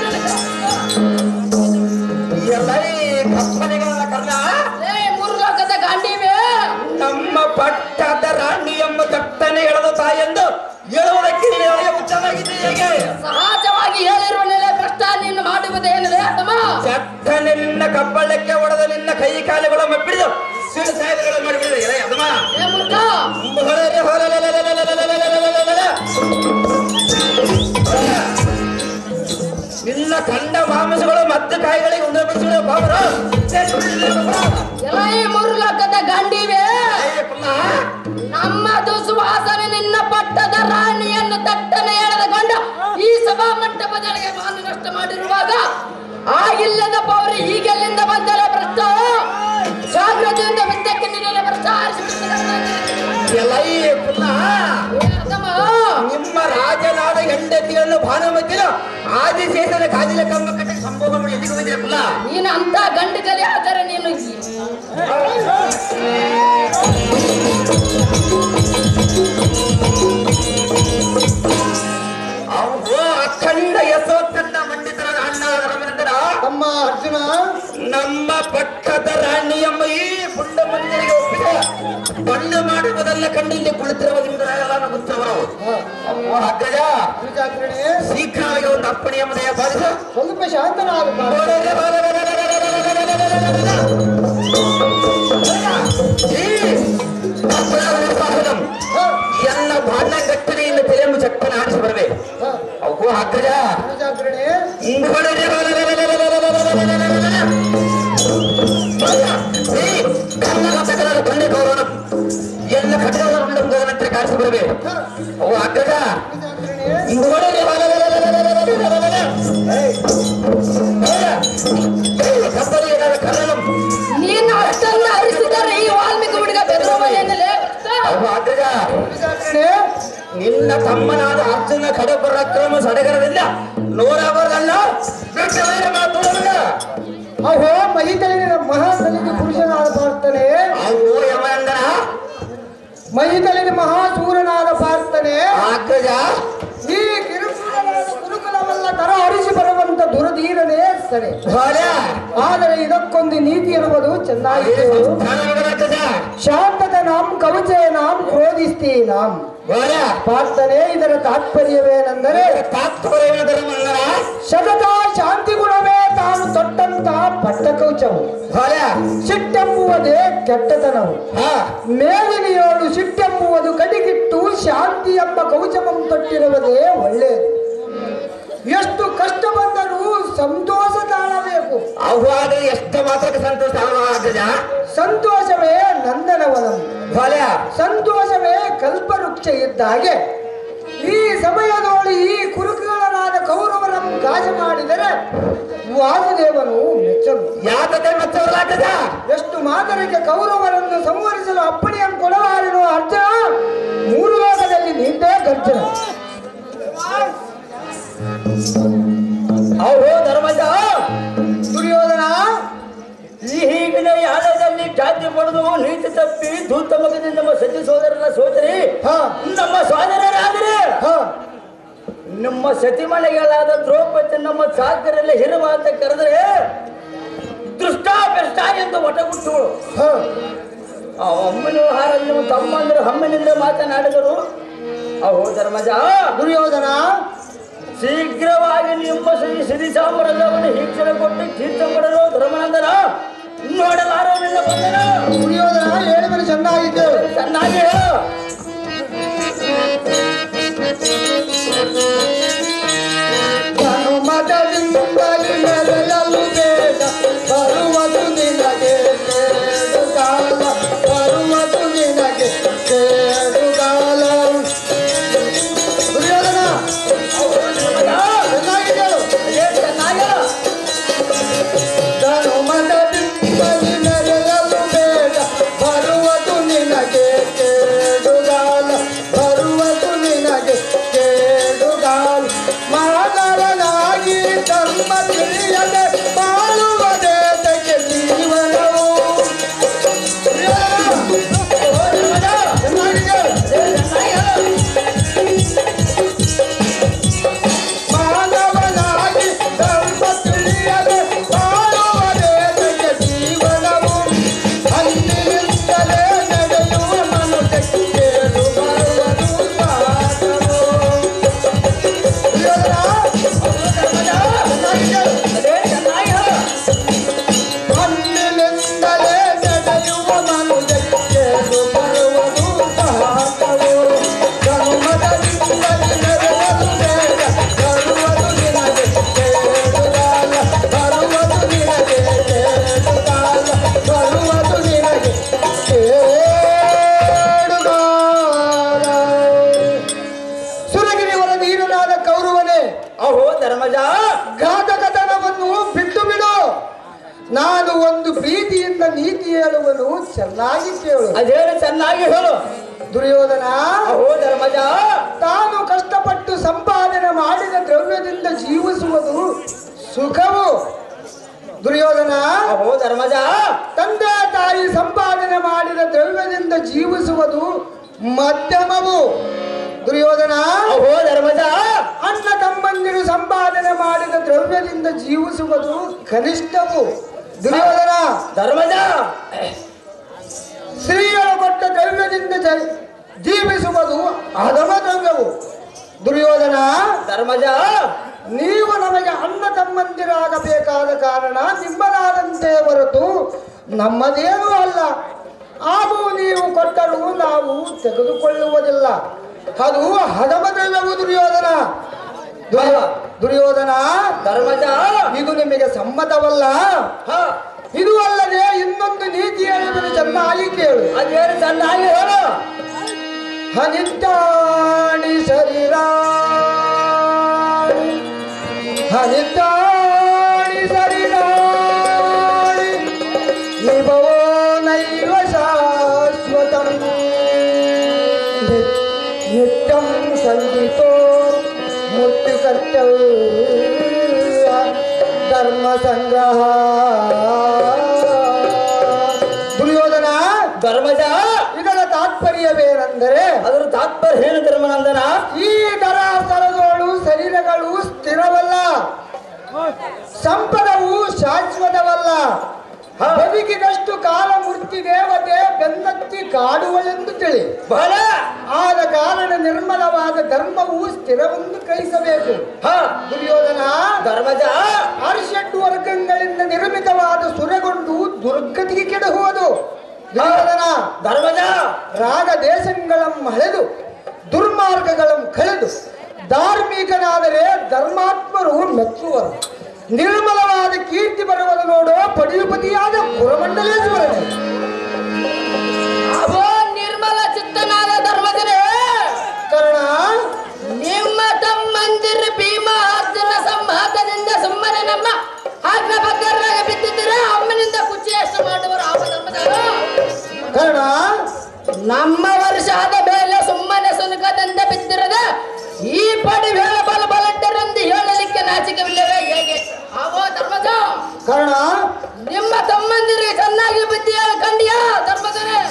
C: ಎಲೈ ಕಪ್ಪಲಿಗನಾದ ಕಾರಣ
B: ಏ ಮೂರು ಲೋಕದ ಗಾಂಡಿವೆ
C: ನಮ್ಮ ಪಟ್ಟದ ರಾಣಿ ಎಂಬ ಕಟ್ಟನೆ ಎಳೆದ ತಾಯೆಂದು ಹೇಳುವುದಕ್ಕೆ ನೀನು ಹುಚ್ಚನಾಗಿದ್ದೆ ಹೇಗೆ
B: ಸಹಜವಾಗಿ ಹೇಳಿರುವ ನೆಲೆ ಭ್ರಷ್ಟ ನೀನು ಮಾಡುವುದೇನಿದೆ ತಮ್ಮ
C: ಚಟ್ಟನೆ ನಿನ್ನ ಕಬ್ಬಳಕ್ಕೆ ಹೊಡೆದ ನಿನ್ನ ಕೈ ಕಾಲುಗಳ ಮಪ್ಪಿಡಿದು ಸಿಡು ಸಾಯದಗಳ ಮಾಡಿಬಿಡಿದೆ ಎಲೆ ಅದಮ್ಮ
B: ಏ ಮೂರ್ಖ
C: ಹೊರಗೆ ಹೊರಲಲಲಲಲಲಲಲಲಲಲಲ. ನಿನ್ನ ಕಂಡ ಮಾಂಸಗಳು ಮತ್ತು ಕಾಯಿಗಳಿಗೆ ಉಂದ ಬಿಡಿಸಿದ ಬಾಬರು
B: ಎಲ್ಲ ಈ ಮೂರು ಲೋಕದ ಗಾಂಡಿವೆ ನಮ್ಮ ದುಸುವಾಸನೆ ನಿನ್ನ ಪಟ್ಟದ ರಾಣಿಯನ್ನು ತಟ್ಟನೆ ಎಳೆದುಕೊಂಡ ಈ ಸಭಾ ಮಂಟಪದೊಳಗೆ ಮಾನು ನಷ್ಟ ಮಾಡಿರುವಾಗ ಆಗಿಲ್ಲದ ಪೌರಿ ಈಗೆಲ್ಲಿಂದ ಬಂದರೆ ಭ್ರಷ್ಟ ಜಾಗೃತಿಯಿಂದ ವಿದ್ಯಕ್ಕೆ ನಿನ್ನೆ ಭ್ರಷ್ಟ
C: ಎಲೈ ಪುನಃ ನಿಮ್ಮ ರಾಜನಾದ ಹೆಂಡತಿಯನ್ನು ಭಾನುಮತಿನ ಆದಿಶೇಷನ ಕಾಜಿನ ಕಂಬ ಕಟ್ಟಿ ಸಂಭೋಗ ಮಾಡಿ ಎಲ್ಲಿಗೆ ಹೋಗಿದ್ದೀರ ಪುಲ್ಲ
B: ನೀನು ಅಂತ ಗಂಡು ಕಲಿ ಆದರೆ ನೀನು
C: ಅವು ಅಖಂಡ ಯಶೋತ್ತಂಡ ಮಂಡಿತರ ಅಣ್ಣ ಧರ್ಮನಂದನ
D: ತಮ್ಮ ಅರ್ಜುನ
C: ನಮ್ಮ ಪಟ್ಟದ ರಾಣಿ ಎಂಬ ಈ ಪುಂಡ ಮಂದಿರಿಗೆ ಒಪ್ಪಿಗೆ ಬಣ್ಣ ಮಾಡುವುದನ್ನ ಕಂಡು ಇಲ್ಲಿ ಕುಳಿತಿರುವ ನಿಮ್ದೆಲ್ಲ ಗೊತ್ತವರು ಅವು ಅಗ್ಗಜ
D: ಬೀಜಾಗ್ರಣೆ
C: ಶೀಘ್ರವಾಗಿ ಒಂದು ಅಪ್ಪಣೆ ಎಂಬುದಯ ಬಾಧಿಸ
D: ಸ್ವಲ್ಪ ಶಾಂತನಾಗಪ್ಪ
C: ಎಲ್ಲ ಬಾಣ ಗಟ್ಟನೆಯಿಂದ ತೆರೆಂಬು ಚಕ್ಕನ ಆಡಿಸಿ ಬರবে ಅವು ಅಗ್ಗಜ
D: ಬೀಜಾಗ್ರಣೆ
C: ಎಲ್ಲ ಕಟ್ಟಡ ಕಾಣಿಸಿ ಬರবে ಅವು ಅಗ್ಗಜ
D: ಬೀಜಾಗ್ರಣೆ
C: ಕಬ್ಬಲಿಗೆ ಕರಣಂ
B: ನೀನು ಅಷ್ಟನ್ನ ಅರಿಸಿದರೆ ಈ ವಾಲ್ಮೀಕಿ ಹುಡುಗ ಬೆದರುವನೆನ್ನಲೇ
C: ಅವು ಅಗ್ಗಜ
D: ಬೀಜಾಗ್ರಣೆ
C: ನಿನ್ನ ತಮ್ಮನಾದ ಅರ್ಜುನ ಕಡಪರಾಕ್ರಮ ಸಡಗರದಿಂದ ನೂರಾವರಲ್ಲ ಬಿಟ್ಟವರ ಮಾತುಳಗ
D: ಅಹೋ ಮಹಿತಲಿನ ಮಹಾಸಲಿಗೆ ಪುರುಷನಾದ ಪಾರ್ಥನೆ
C: ಅವು ಯಮಂದನ
D: ಮಹಿತಲಿನ ಮಹಾಸೂರನಾದ ಪಾರ್ಥನೆ
C: ಅಗ್ಗಜ
D: ಈ ಕಿರುಕುಳಗಳ ಕುರುಕುಲವೆಲ್ಲ ತರ ಹರಿಸಿ ಬರುವಂತ ದುರಧೀರನೇ ಸರಿ
C: ಹೊರ
D: ಆದರೆ ಇದಕ್ಕೊಂದು ನೀತಿ ಎನ್ನುವುದು ಚೆನ್ನಾಗಿದೆ
C: ಅಗ್ಗಜ
D: ಶಾಂತದ ನಾಂ ಕವಚೆ ನಾಂ ಕ್ರೋಧಿಸ್ತಿ ನಾಂ
C: ಹೊರ
D: ಪಾರ್ಥನೆ ಇದರ ತಾತ್ಪರ್ಯವೇನೆಂದರೆ
C: ತಾತ್ಪರ್ಯ ಧರ್ಮಂದನ
D: ಶತತ ಶಾಂತಿ ಗುಣವೇ ತಾನು ತೊಟ್ಟಂತ ಪಟ್ಟಕೌಚವು
C: ಹೊರ
D: ಸಿಟ್ಟೆಂಬುವುದೇ ಕೆಟ್ಟತನವು
C: ಹಾ
D: ಮೇಲಿನಿಯೋಳು ಸಿಟ್ಟೆಂಬುವುದು ಕಡಿಗಿಟ್ಟು ಶಾಂತಿ ಎಂಬ ಕವಚವನ್ನು ತೊಟ್ಟಿರುವುದೇ ಒಳ್ಳೆಯದು ಎಷ್ಟು ಕಷ್ಟ ಬಂದರೂ ಸಂತೋಷ ತಾಳಬೇಕು
C: ಅವಾಗ ಎಷ್ಟು ಮಾತ್ರಕ್ಕೆ ಸಂತೋಷ ಅಗ್ಗಜ
D: ಸಂತೋಷವೇ ನಂದನವನಂ
C: ಹೊರ
D: ಸಂತೋಷವೇ ಕಲ್ಪವೃಕ್ಷ ಇದ್ದ ಹಾಗೆ ಈ ಸಮಯದೊಳು ಈ ಕುರುಕುಗಳಾದ ಕೌರವರನ್ನು ಗಾಜ ಮಾಡಿದರೆ ವಾಸುದೇವನು ಮೆಚ್ಚನು
C: ಯಾಕಂದ್ರೆ ಮತ್ತವರ ಅಗ್ಗಜ
D: ಎಷ್ಟು ಮಾತರಿಗೆ ಕೌರವರನ್ನು ಸಂಹರಿಸಲು ಅಪ್ಪಣೆಯನ್ನು ಕೊಡಲಾರೆನೋ ಅರ್ಜುನ ಮೂರು ಲೋಕದಲ್ಲಿ ನಿಂದೇ ಗರ್ಜನ
A: ಅವು ಧರ್ಮಜ
D: ದುರ್ಯೋಧನ
A: ಈ ಹೀಗಿನ ಯಾಳದಲ್ಲಿ ಜಾತಿ ಪಡೆದು ನೀತಿ ತಪ್ಪಿ ದೂತ ಮಗದಿಂದ ನಮ್ಮ ಸತಿ ಸೋದರನ ಸೋದರಿ
D: ಹ
A: ನಮ್ಮ ಸೋದರರಾದರೆ
D: ಹ
A: ನಮ್ಮ ಸತಿಮನೆಗಳಾದ ದ್ರೌಪದಿ ನಮ್ಮ ಸಾಕರೆಲ್ಲ ಹಿರುವ ಅಂತ ಕರೆದ್ರೆ ದೃಷ್ಟ ಬೆಷ್ಟ ಎಂದು ಒಟಗುಟ್ಟುಗಳು
D: ಹ
A: ಆ ಅಮ್ಮನ ಹಾರಲ್ಲಿ ನಿಮ್ಮ ತಮ್ಮಂದರು ಹಮ್ಮನಿಂದ ಮಾತನಾಡಿದರು ಅಹೋ ಧರ್ಮಜ
D: ದುರ್ಯೋಧನ
A: ಶೀಘ್ರವಾಗಿ ನಿಮ್ಮ ಶ್ರೀ ಸಿರಿ ಸಾಮ್ರಾಜ್ಯವನ್ನು ಹೀಕ್ಷಣೆ ಕೊಟ್ಟು ಕೀರ್ತ ಮಾಡಲು ಧರ್ಮನಂದನ ನೋಡಲಾರೋ ನಿನ್ನ ಬಂದನ
D: ದುರ್ಯೋಧನ ಹೇಳುವನು ಚೆನ್ನಾಗಿದ್ದು
A: ಚೆನ್ನಾಗಿ ಹೇಳು
C: ¡Ay,
D: ತಿಳಿಯದೆ ಬಾಳುವುದೇ ತಕ್ಕೆ ಜೀವನವು ಮಾನವನಾಗಿ ಧರ್ಮ ತಿಳಿಯದೆ ಬಾಳುವುದೇ ತಕ್ಕೆ ಜೀವನವು ಅಂದಿನಿಂದಲೇ ನಡೆಯುವ ಮನುಷ್ಯಕ್ಕೆ ಕೇಳು ಬರುವುದು ಸಾಧವು ಮಣ್ಣಿನಿಂದಲೇ ನಡೆಯುವ ಮನುಷ್ಯಕ್ಕೆ ಬರುವುದು ಸಹಜವು ಧರ್ಮದಿಂದಲೇ ನಡೆಯುವುದು ಬೇಡ ಬರುವುದು ನಿನಗೆ ಕೇಳುಗಾಲ ಬರುವುದು ನಿನಗೆ ಕೇಳುಗಾಲ ಬರುವುದು ನಿನಗೆ ಕೇಳುಗಾಲ ಸುರಗಿರಿವರ ನೀರನಾದ ಕೌರವನೇ
C: ಅಹೋ ಧರ್ಮಜ
D: ಘಾತಕತನವನ್ನು ಬಿಟ್ಟು ಬಿಡು ನಾನು ಒಂದು ಪ್ರೀತಿಯಿಂದ ನೀತಿ ಹೇಳುವನು ಚೆನ್ನಾಗಿ ಕೇಳು
C: ಅದೇನು ಚೆನ್ನಾಗಿ ಹೇಳು
D: ದುರ್ಯೋಧನ
C: ಅಹೋ ಧರ್ಮಜ
D: ತಾನು ಕಷ್ಟಪಟ್ಟು ಸಂಪಾದನೆ ಮಾಡಿದ ದ್ರವ್ಯದಿಂದ ಜೀವಿಸುವುದು ಸುಖವು ದುರ್ಯೋಧನ
C: ಅಹೋ ಧರ್ಮಜ
D: ತಂದೆ ತಾಯಿ ಸಂಪಾದನೆ ಮಾಡಿದ ದ್ರವ್ಯದಿಂದ ಜೀವಿಸುವುದು ಮಧ್ಯಮವು ದುರ್ಯೋಧನ
C: ಅಹೋ ಧರ್ಮಜ
D: ಅಣ್ಣ ತಮ್ಮಂದಿರು ಸಂಪಾದನೆ ಮಾಡಿದ ದ್ರವ್ಯದಿಂದ ಜೀವಿಸುವುದು ಕನಿಷ್ಠವು ದುರ್ಯೋಧನ
C: ಧರ್ಮಜ
D: ಸ್ತ್ರೀಯರು ಕೊಟ್ಟ ದ್ರವ್ಯದಿಂದ ಜ- ಜೀವಿಸುವುದು ಅಧಮ ದ್ರವ್ಯವು ದುರ್ಯೋಧನ
C: ಧರ್ಮಜ
D: ನೀವು ನಮಗೆ ಅಣ್ಣ ತಮ್ಮಂದಿರಾಗಬೇಕಾದ ಕಾರಣ ನಿಮ್ಮದಾದಂತೆ ಹೊರತು ನಮ್ಮದೇನೂ ಅಲ್ಲ ಹಾಗೂ ನೀವು ಕೊಟ್ಟರೂ ನಾವು ತೆಗೆದುಕೊಳ್ಳುವುದಿಲ್ಲ ಅದು ಹದಮ ದ್ರವ್ಯವು ದುರ್ಯೋಧನ ದುರ್ಯೋ- ದುರ್ಯೋಧನ
C: ಧರ್ಮಜ
D: ಇದು ನಿಮಗೆ ಸಮ್ಮತವಲ್ಲ
C: ಹ,
D: ಇದು ಅಲ್ಲದೆ ಇನ್ನೊಂದು ನೀತಿ ಹೇಳುವುದು ಚೆನ್ನಾಗಿ ಕೇಳು
C: ಅದೇನು ಚೆನ್ನಾಗಿ ಹೇಳು
D: ಹನಿತಾಣಿ ಶರೀರ ಹನಿತಾಣಿ ಶರೀರ ನಿಭವೋ ನೈವ ಶಾಶ್ವತಂ ನಿ- ನಿತ್ಯಂ ಸಂಧಿತೋ ಮೃತ್ಯು ಕರ್ತವ್ಯ ಧರ್ಮ ಸಂಗ್ರಹ ದುರ್ಯೋಧನ
C: ಧರ್ಮಜ
D: ಇದರ ತಾತ್ಪರ್ಯವೇನೆಂದರೆ
C: ಅದರ ತಾತ್ಪರ್ಯ ಏನು ಧರ್ಮನಂದನ
D: ಈ ದರಾಸರಗಳು ಶರೀರಗಳು ಸ್ಥಿರವಲ್ಲ ಸಂಪದವು ಶಾಶ್ವತವಲ್ಲ ಬದುಕಿದಷ್ಟು ಕಾಲ ಮೂರ್ತಿ ದೇವತೆ ಬೆನ್ನತ್ತಿ ಕಾಡುವಳೆಂದು ತಿಳಿ
C: ಬಹಳ
D: ಆದ ಕಾರಣ ನಿರ್ಮಲವಾದ ಧರ್ಮವು ಸ್ಥಿರವೆಂದು ಕೈಸಬೇಕು
C: ಹ,
D: ದುರ್ಯೋಧನ
C: ಧರ್ಮಜ
D: ಅರಿಷಡ್ ವರ್ಗಗಳಿಂದ ನಿರ್ಮಿತವಾದ ಸುರಗೊಂಡು ದುರ್ಗತಿಗೆ ಕೆಡಹುವುದು ದುರ್ಯೋಧನ
C: ಧರ್ಮಜ
D: ರಾಗ ದೇಶಗಳಂ ಹಳೆದು ದುರ್ಮಾರ್ಗಗಳಂ ಕಳೆದು ಧಾರ್ಮಿಕನಾದರೆ ಧರ್ಮಾತ್ಮರು ಮೆಚ್ಚುವರು ನಿರ್ಮಲವಾದ ಕೀರ್ತಿ ಬರುವುದು ನೋಡು ಪಡಿಯುಪತಿಯಾದ ಪುರಮಂಡಲೇಶ್ವರನೇ
B: ಅವೋ ನಿರ್ಮಲ ಚಿತ್ತನಾದ ಧರ್ಮಜನೇ
D: ಕಾರಣ
B: ನಿಮ್ಮ ತಮ್ಮಂದಿರ ಭೀಮ ಅರ್ಜುನ ಸಂವಾದದಿಂದ ಸುಮ್ಮನೆ ನಮ್ಮ ಆಜ್ಞಾ ಬದ್ಧರಾಗ ಬಿದ್ದಿದ್ದೀರ ಅಮ್ಮನಿಂದ ಕುಚ್ಚಿ ಎಷ್ಟು ಮಾಡುವರು ಅವ ಧರ್ಮದವರು
D: ಕಾರಣ
B: ನಮ್ಮ ವರ್ಷ ಆದ ಮೇಲೆ ಸುಮ್ಮನೆ ಸುನಕದಿಂದ ಬಿದ್ದಿರದ ಈ ಪಡಿ ಬೇಳ ಬಲ ಬಲಡ್ಡರೆಂದು ಹೇಳಲಿಕ್ಕೆ ನಾಚಿಕೆವಿಲ್ಲವೇ ಹೇಗೆ ಅವೋ ಧರ್ಮಜ
D: ಕಾರಣ
B: ನಿಮ್ಮ ತಮ್ಮಂದಿರಿಗೆ ಚೆನ್ನಾಗಿ ಬುದ್ಧಿ ಹೇಳ ಕಂಡಿಯಾ ಧರ್ಮಜನೇ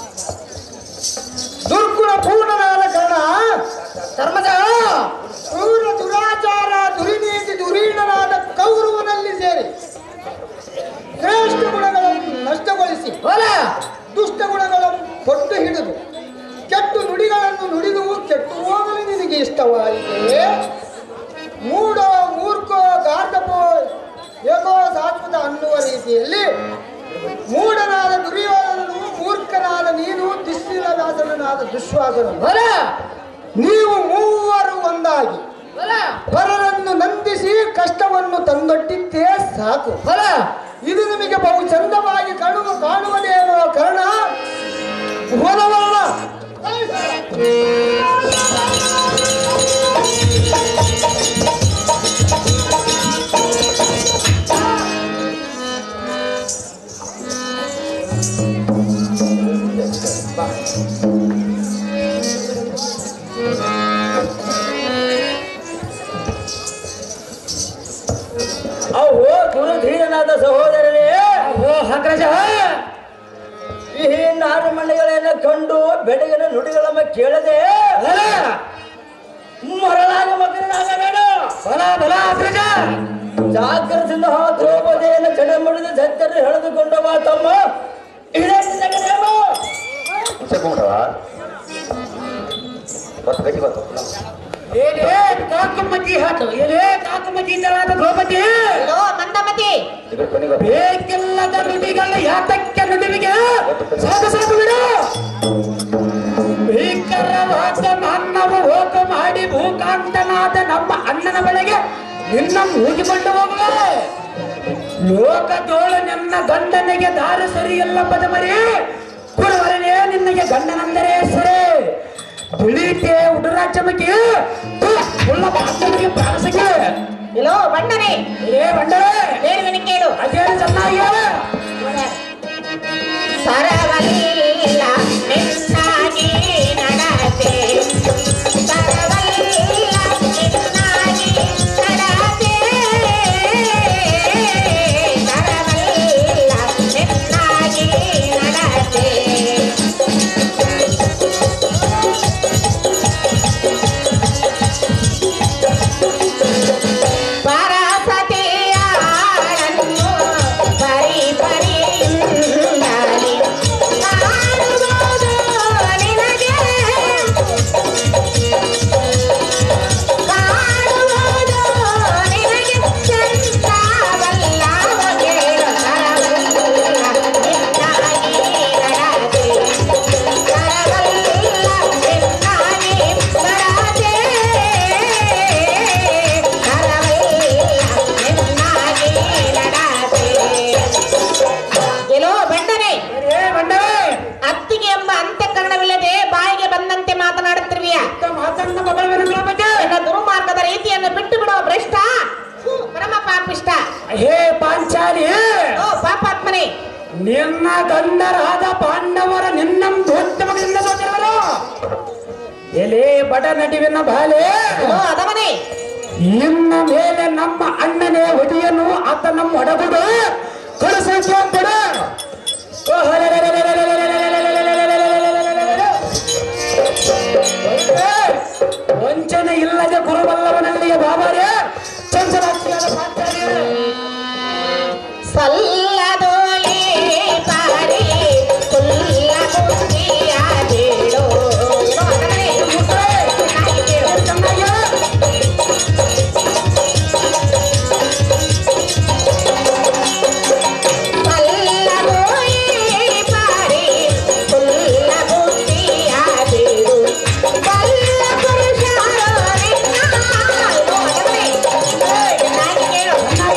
D: ದುರ್ಗುಣ ಪೂರ್ಣನಾದ ಕಾರಣ
B: ಧರ್ಮಜ
D: ಕ್ರೂರ ದುರಾಚಾರ ದುರಿನೀತಿ ದುರೀಣನಾದ ಕೌರವನಲ್ಲಿ ಸೇರಿ ಶ್ರೇಷ್ಠ ಗುಣಗಳನ್ನು ನಷ್ಟಗೊಳಿಸಿ
B: ಹೊಲ
D: ದುಷ್ಟ ಗುಣಗಳನ್ನು ಕೊಟ್ಟು ಹಿಡಿದು ಕೆಟ್ಟು ನುಡಿಗಳನ್ನು ನುಡಿದು ಕೆಟ್ಟು ಹೋಗಲು ನಿನಗೆ ಇಷ್ಟವಾಯಿತೆ ಮೂಡೋ ಮೂರ್ಖೋ ಗಾರ್ಧಪೋ ಏಕೋ ಶಾಶ್ವತ ಅನ್ನುವ ರೀತಿಯಲ್ಲಿ ಮೂಢನಾದ ದುರ್ಯೋಧನನು ಮೂರ್ಖನಾದ ನೀನು ತಿಸ್ಸಿಲ ವ್ಯಾಸನಾದ ದುಶ್ವಾಸನು
B: ಹೊಲ
D: ನೀವು ಮೂವರು ಒಂದಾಗಿ
B: ಹೊಲ
D: ಪರರನ್ನು ನಂದಿಸಿ ಕಷ್ಟವನ್ನು ತಂದೊಡ್ಡಿದ್ದೇ ಸಾಕು
B: ಹೊಲ
D: ಇದು ನಿಮಗೆ ಬಹು ಚಂದವಾಗಿ ಕಾಣುವ ಕಾಣುವುದೇನೋ ಕಾರಣ ಹೋದವರಣ
A: ಬೆಡಗಿನ ನುಡಿಗಳಮ್ಮ ಕೇಳದೆ ಮರಳಾಗ ಮಗನಾಗಬೇಡ
C: ಬಲ ಬಲ ಅಗ್ರಜ
A: ಜಾಗ್ರತೆಯಿಂದ ಆ ದ್ರೌಪದಿಯನ್ನು ಜಡ ಮಾಡಿದ ಜಗ್ಗರು ಎಳೆದುಕೊಂಡು ಬಾ ತಮ್ಮ ಇದೇ ನಿನಗೆ ನೇಮ.
C: ಏನೇ ಕಾಕುಮತಿ ಹಾಟು ಏನೇ ಕಾಕುಮತಿ ಇದ್ದಳಾದ ದ್ರೌಪದಿ
B: ಎಲ್ಲೋ ಮಂದಮತಿ
C: ಬೇಕಿಲ್ಲದ ನುಡಿಗಳ ಯಾತಕ್ಕೆ ನುಡಿವಿಗೆ ಸಾಕು ಸಾಕು ಬಿಡು ಭೀಕರವಾದ ಅನ್ನವು ಹೋಗ ಮಾಡಿ ಭೂಕಾಂತನಾದ ನಮ್ಮ ಅಣ್ಣನ ಬಳಿಗೆ ನಿನ್ನ ಮೂಗಿಕೊಂಡು ಹೋಗುವೆ ಲೋಕದೋಳು ನಿನ್ನ ಗಂಡನಿಗೆ ದಾರಿ ಸರಿಯಲ್ಲ ಬದಮರಿ ಕುರುವರನೇ ನಿನ್ನಗೆ ಗಂಡನಂದರೆ ಸರಿ ಬಿಳಿಕೆ ಉಡುರ ಚಮಕಿ ಉಳ್ಳ ಬಾಂಧವಿಗೆ ಪ್ರಾಣಸಕ್ಕೆ
B: ಎಲ್ಲೋ ಬಣ್ಣನೆ
C: ಏ ಬಂಡವೆ
B: ಬೇರೆ ಕೇಳು
C: ಅದೇನು ಚೆನ್ನಾಗಿ ಹೇಳು.
B: ಸರವಲ್ಲ ನಿನ್ನಾಗಿ ನಡತೆ ಸರವಲ್ಲ ನಿನ್ನಾಗಿ ನಡತೆ ಸರವಲ್ಲ ನಿನ್ನಾಗಿ ನಡತೆ ಪರಸತಿಯಾಳನ್ನು ಪರಿ ಪರಿಯಿಂದಲಿ ಕಾಣುವುದು ನಿನಗೆ ಕಾಣುವುದು ನಿನಗೆ ಚಂದವಲ್ಲ ಕೇಳು ಸರವಲ್ಲ ನಿನ್ನಾಗಿ ನಡತೆ ಸರವಲ್ಲ ನಿನ್ನಾಗಿ ನಡತೆ ಎಲ್ಲೋ ಬಂಡನೆ
C: ಏ ಬಂಡವೆ
B: ಅತ್ತಿಗೆ ಎಂಬ ಅಂತ್ಯಕರಣವಿಲ್ಲದೆ ಬಾಯಿಗೆ ಬಂದಂತೆ ಮಾತನಾಡುತ್ತಿರುವಿಯ
C: ಮಾತನ್ನ ಮಗಳ ಬಗ್ಗೆ
B: ನನ್ನ ದುರ್ಮಾರ್ಗದ ರೀತಿಯನ್ನು ಬಿಟ್ಟು ಬಿಡುವ ಭ್ರಷ್ಟ ಹೂ, ಪರಮ ಪಾಪಿಷ್ಟ
C: ಹೇ ಪಾಂಚಾಲಿ
B: ಓ ಪಾಪಾತ್ಮನೆ
C: ನಿನ್ನ ಗಂಡರಾದ ಪಾಂಡವರ ನಿನ್ನ ದೊಡ್ಡ ಮಗನಿಂದ ಸೋತಿರುವರು ಎಲೆ ಬಡ ನಟಿವಿನ ಬಾಲೆ
B: ಓ ಅದವನೇ
C: ಇನ್ನ ಮೇಲೆ ನಮ್ಮ ಅಣ್ಣನೇ ಒಡಿಯನು ಆತ ನಮ್ಮ ಒಡಗುಡು ಕಳಿಸಕ್ಕೆ ಕೊಡು ವಂಚನೆ ಇಲ್ಲದೆ ಗುರುವಲ್ಲವನಲ್ಲಿಯ ಬಾಬಾರೇ ಚಂಚಲಾಕ್ಷಿಯಾದ ಪಾಂಚಾಲಿ
B: ಸಲ್ಲದೋಲೆ ಪಾರಿ ಕುಲ್ಲ ಕುಂದಿಯ ಬೀಳು ಏನೋ ಅದವನೇ ಚೆನ್ನಾಗಿ ಕೇಳು
C: ಚೆನ್ನಾಗಿ
B: ಪಲ್ಲವೋಯಿ ಪಾರಿ ಕುಲ್ಲ ಕುಂದಿಯ ಬೀಳು ಪಲ್ಲ ಪುರುಷಾರೋ ನಿನ್ನ ಏನೋ ಅದವನೇ ಚೆನ್ನಾಗಿ ಕೇಳು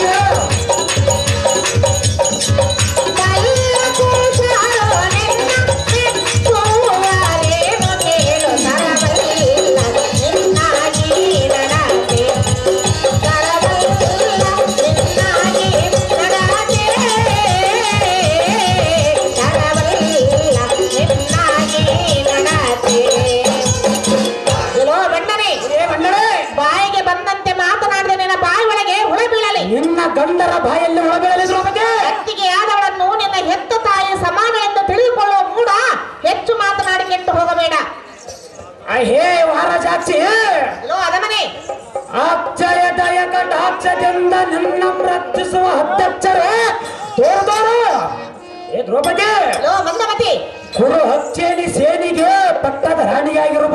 C: ಏ ಬಂಡರೆ
B: ಬಾಯಿಗೆ ಬಂದಂತೆ ಮಾತನಾಡಿದ ನಿನ್ನ ಬಾಯಿ ಒಳಗೆ ಹುಳ ಬೀಳಲಿ
C: ನಿನ್ನ ಗಂಡರ ಬಾಯಲ್ಲಿ ಒಳಬೀಳಲಿದ್ರು ಬಗ್ಗೆ
B: ಅತ್ತಿಗೆ ಆದವಳನ್ನು ನಿನ್ನ ಹೆತ್ತ ತಾಯಿ ಸಮಾನ ಎಂದು ತಿಳಿದುಕೊಳ್ಳುವ ಮೂಡ ಹೆಚ್ಚು ಮಾತನಾಡಿ ಕೆಟ್ಟು ಹೋಗಬೇಡ
C: ಹೇ ವಾರಜಾಕ್ಷಿ
B: ಲೋ ಅದಮನೆ
C: ಅಕ್ಷಯದಾಯಕ ಡಾಕ್ಷದಿಂದ ನಿನ್ನ ರಕ್ಷಿಸುವ ಹತ್ತಕ್ಷರ ತೋರ್ದೋರು ಏ ದ್ರೌಪದಿ
B: ಲೋ ಮಂದಮತಿ
C: ಕುರು ಹಚ್ಚೇನಿ ಸೇನಿಗೆ ಪಟ್ಟದ ರಾಣಿಯಾಗಿರುವ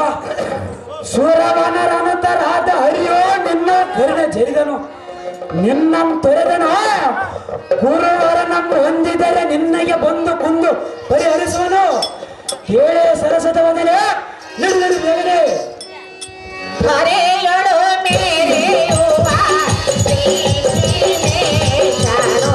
C: ಸೂರವನರನತರಾದ ಹರಿಯೋ ನಿನ್ನ ಕರಿನ ಜರಿದನು ನಿನ್ನ ತೊರೆದನು ಗುರುವರ ನಮ್ಮ ಹೊಂದಿದರೆ ನಿನ್ನಗೆ ಬಂದು ಕುಂದು ಪರಿಹರಿಸುವನು ಕೇಳೇ ಸರಸದ ಮೊದಲೇ ನಡು ನಡು ಬೇಗನೆ
B: ಹರೆಯೊಳು ಮೇರೆಯುವ ಶ್ರೀಮೇಶನೋ.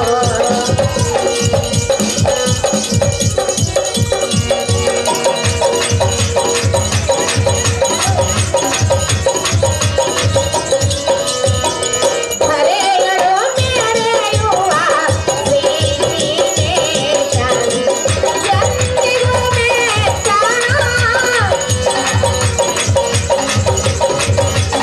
B: ಹರೆಯೊಳು ಮೇರೆಯುವ ಶ್ರೀಮೇಶನೋ. ಎಂದಿಗೂ ಮೇಚನ.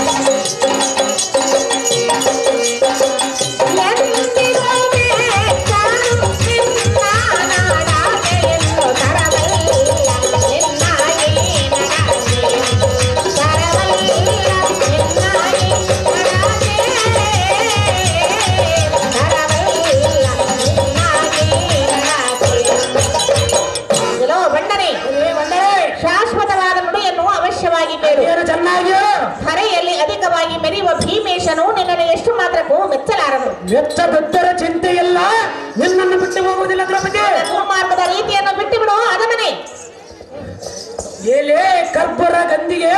F: ಮೆರೆಯುವ ಭೀಮೇಶನು ನಿನ್ನನ್ನು ಎಷ್ಟು ಮಾತ್ರಕ್ಕೂ ಮೆಚ್ಚಲಾರನು
A: ವೆಚ್ಚ ಬೆತ್ತರ ಚಿಂತೆ ಇಲ್ಲ ನಿನ್ನನ್ನು ಬಿಟ್ಟು ಹೋಗುವುದಿಲ್ಲ ದ್ರೌಪದಿ
F: ದುರ್ಮಾರ್ಗದ ರೀತಿಯನ್ನು ಬಿಟ್ಟು ಬಿಡು ಅದಮನೆ
A: ಏಲೇ ಕರ್ಪೂರ ಗಂಧಿಗೆ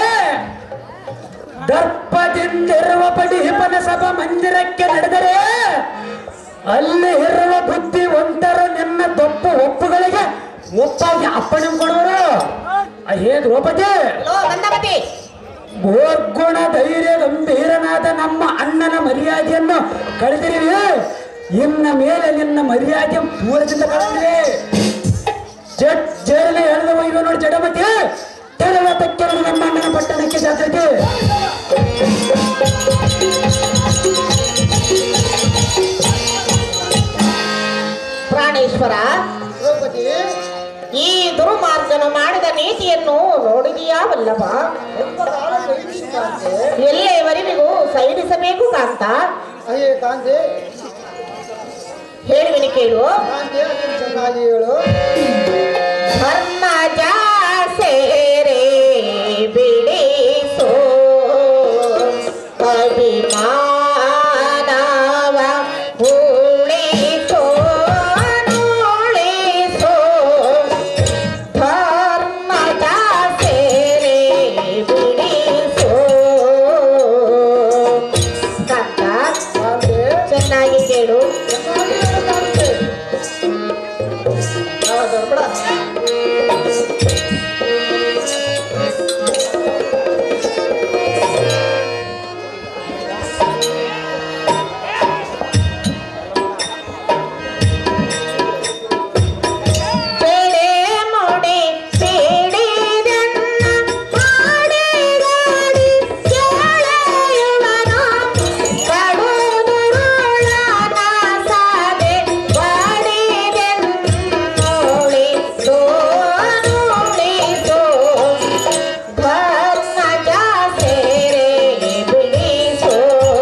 A: ದರ್ಪದಿಂದಿರುವ ಪಡಿ ಹಿಪನ ಸಭಾ ಮಂದಿರಕ್ಕೆ ನಡೆದರೆ ಅಲ್ಲಿ ಇರುವ ಬುದ್ಧಿ ಒಂಟರು ನಿನ್ನ ದೊಪ್ಪ ಒಪ್ಪುಗಳಿಗೆ ಒಪ್ಪಾಗಿ ಅಪ್ಪಣೆ ಕೊಡುವರು ಹೇ ದ್ರೌಪದಿ
F: ಲೋ ಗಂಧಮತಿ
A: ಬೋರ್ಗುಣ ಧೈರ್ಯ ಗಂಭೀರನಾದ ನಮ್ಮ ಅಣ್ಣನ ಮರ್ಯಾದೆಯನ್ನು ಕಳೆದಿರುವೆ ಇನ್ನ ಮೇಲೆ ನಿನ್ನ ಮರ್ಯಾದೆ ದೂರದಿಂದ ಕಳೆದಿವೆ ಜಡ್ ಜೇರನೆ ಎಳೆದು ಇವ ನೋಡಿ ಜಡಮತಿ ತೆರಳ ತಕ್ಕೆರಡು ನಮ್ಮ ಅಣ್ಣನ ಪಟ್ಟಣಕ್ಕೆ ಜಾಗೃತಿ
F: ಪ್ರಾಣೇಶ್ವರ
D: ದ್ರೌಪದಿ
F: ಈ ದುರ್ಮಾರ್ಗನು ಮಾಡಿದ ನೀತಿಯನ್ನು ನೋಡಿದೀಯಾ ವಲ್ಲಭ
D: ಸ್ವಲ್ಪ ಕಾಲ ಸಹಿಸಿ ಕಾಂತೆ
F: ಎಲ್ಲೇವರೆವಿಗೂ ಸೈಡಿಸಬೇಕು ಕಾಂತ
D: ಅಯ್ಯೇ ಕಾಂತೆ
F: ಹೇಳುವಿನಿ ಕೇಳು
D: ಕಾಂತೆ ಅದನ್ನು ಚೆನ್ನಾಗಿ ಹೇಳು
F: ಧರ್ಮಜ ಸೇರೆ ಬಿಡಿಸೋ ಅಭಿಮಾನವ ಉಳಿಸೋ ನುಳಿಸೋ ಧರ್ಮಜ ಸೇರೆ ಬಿಡಿಸೋ ಕಂದ
D: ಕಾಂತೆ
F: ಚೆನ್ನಾಗಿ ಕೇಳು
D: ಚೆನ್ನಾಗಿ ಹೇಳು ಕಾಂತೆ ಆ, ದರ್ಪಣ.
F: ಬೆಳೆ ಮೊಡೆ ಸಿಡಿದನ್ನ ಮಾಡಿಗಾಡಿ ಕೆಳೆಯುವನ ಕಡುದುರುಳನ ಸಾದೆ ಬಾಡಿದೆನ್ನೋಳಿಸೋ ನುಳಿಸೋ ಧರ್ಮಜ ಸೇರೆ ಬಿಡಿಸೋ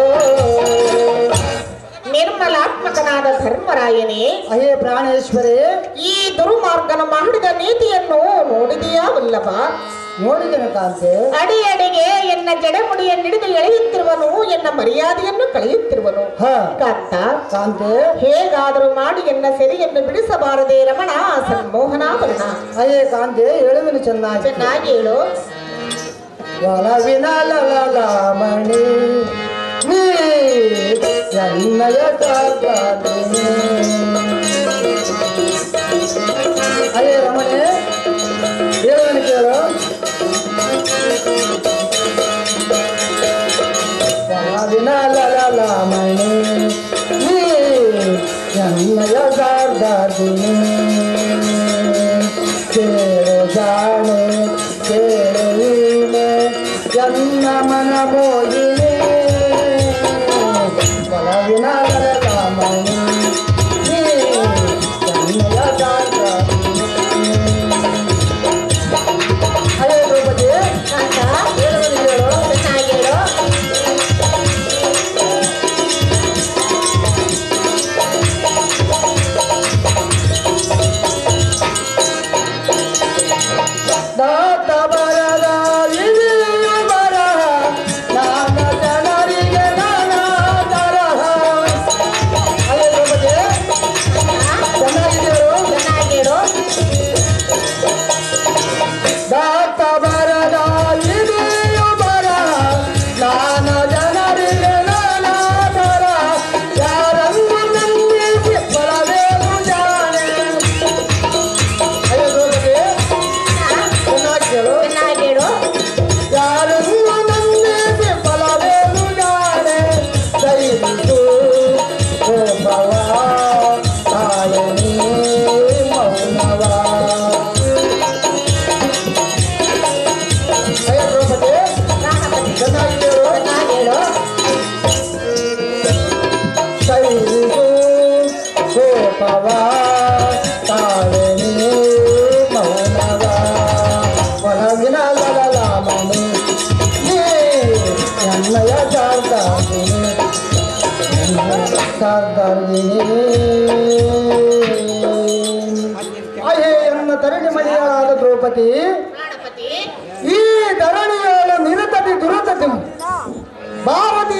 F: ನಿರ್ಮಲಾತ್ಮಕನಾದ ಧರ್ಮರಾಯನೇ
D: ಅಯ್ಯೇ ಪ್ರಾಣೇಶ್ವರಿ
F: ಈ ದುರ್ಮಾರ್ಗನ ಮಾಡಿದ ನೀತಿಯನ್ನು ನೋಡಿದೆಯಾ ವಲ್ಲಭ
D: ನೋಡಿದ್ದೇನೆ ಕಾಂತೆ
F: ಅಡಿ ಅಡಿಗೆ ಎನ್ನ ಜಡಮುಡಿಯನ್ನಿಡಿದು ಎಳೆಯುತ್ತಿರುವನು ಎನ್ನ ಮರ್ಯಾದೆಯನ್ನು ಕಳೆಯುತ್ತಿರುವನು
D: ಹ
F: ಕಾಂತ
D: ಕಾಂತೆ
F: ಹೇಗಾದರೂ ಮಾಡಿ ಎನ್ನ ಸೆರೆಯನ್ನು ಬಿಡಿಸಬಾರದೆ ರಮಣ ಸನ್ಮೋಹನಾಭರಣ
D: ಅಯ್ಯೇ ಕಾಂತೆ ಹೇಳುವಿನ ಚೆನ್ನಾಗಿ
F: ಚೆನ್ನಾಗಿ ಹೇಳು
D: ಒಲವಿನ ಲಲಲಾಮಣಿ ನೀ ಎನ್ನಯ ಕಾಪಾಡಿನಿ. ಅಯ್ಯೇ ರಮಣಿ ಹೇಳುವನು ಕೇಳು ಒಲವಿನ ಲಲಲಾಮಣಿ ನೀ ಎನ್ನಯ ಕಾಪಾಡಿನಿ. ಕೇಳು ಜಾಣೆ ಕೇಳು ವೀಣೆ ಎನ್ನ ಮನ ಮೋಗಿನೆ ಒಲವಿನ ಲಲಲಾಮಣಿ ನೀ ಎನ್ನಯ ಕಾಪಾಡಿನಿ. ಅಯ್ಯೋ ದ್ರೌಪದಿ
F: ಕಾಂತ
D: ಹೇಳುವನು ಕೇಳು
F: ಚೆನ್ನಾಗಿ ಹೇಳು
D: ದಾತ ಬರದ ಇಳಿಯು ಬರಹ ನಾನ ಜನರಿಗೆ ನಾನಾ ತರಹ ಅಯ್ಯೋ ದ್ರೌಪದಿ ಚೆನ್ನಾಗಿದ್ದೀರು
F: ಚೆನ್ನಾಗಿ ಹೇಳು
D: ದಾತ ಬರದ ಇಳಿಯು ಬರಹ ನಾನ ಜನರಿಗೆ ನಾನಾ ತರಹ ಯಾರನ್ನು ನಂಬಿಸಿ ಬರಬೇಕು ಜಾಣೆ ಅಯ್ಯೋ ದ್ರೌಪದಿ ಚೆನ್ನಾಗಿ ಕೇಳು
F: ಚೆನ್ನಾಗಿ ಹೇಳು
D: ಯಾರನ್ನು ನಂಬಿಸಿ ಫಲವೇನು ನಾಳೆ ದಯವಿಟ್ಟು ಓ ಭವ ತಾಯನಿ ಮೌನವ ಅಯ್ಯ ದ್ರೌಪದಿ
F: ಪ್ರಾಣಪತಿ
D: ಚೆನ್ನಾಗಿರು
F: ಚೆನ್ನಾಗಿ ಹೇಳು
D: ದಯವಿಟ್ಟು ಓ ಭವ ತಾಯನಿ ಮೌನವ ಒಳಗಿನ ಲಲಲಾಮಣಿ ನೀ ಎನ್ನಯ ಶಾರದಾಗಿನಿ ಶಾರದಾಗಿನಿ ಅಹೇ ಎನ್ನ ಧರಣಿ ಮನೆಯಾದ ದ್ರೌಪದಿ
F: ಪ್ರಾಣಪತಿ
D: ಈ ಧರಣಿಯೋಳು ನಿರತತಿ ದುರತತಿ ಭಾರತಿ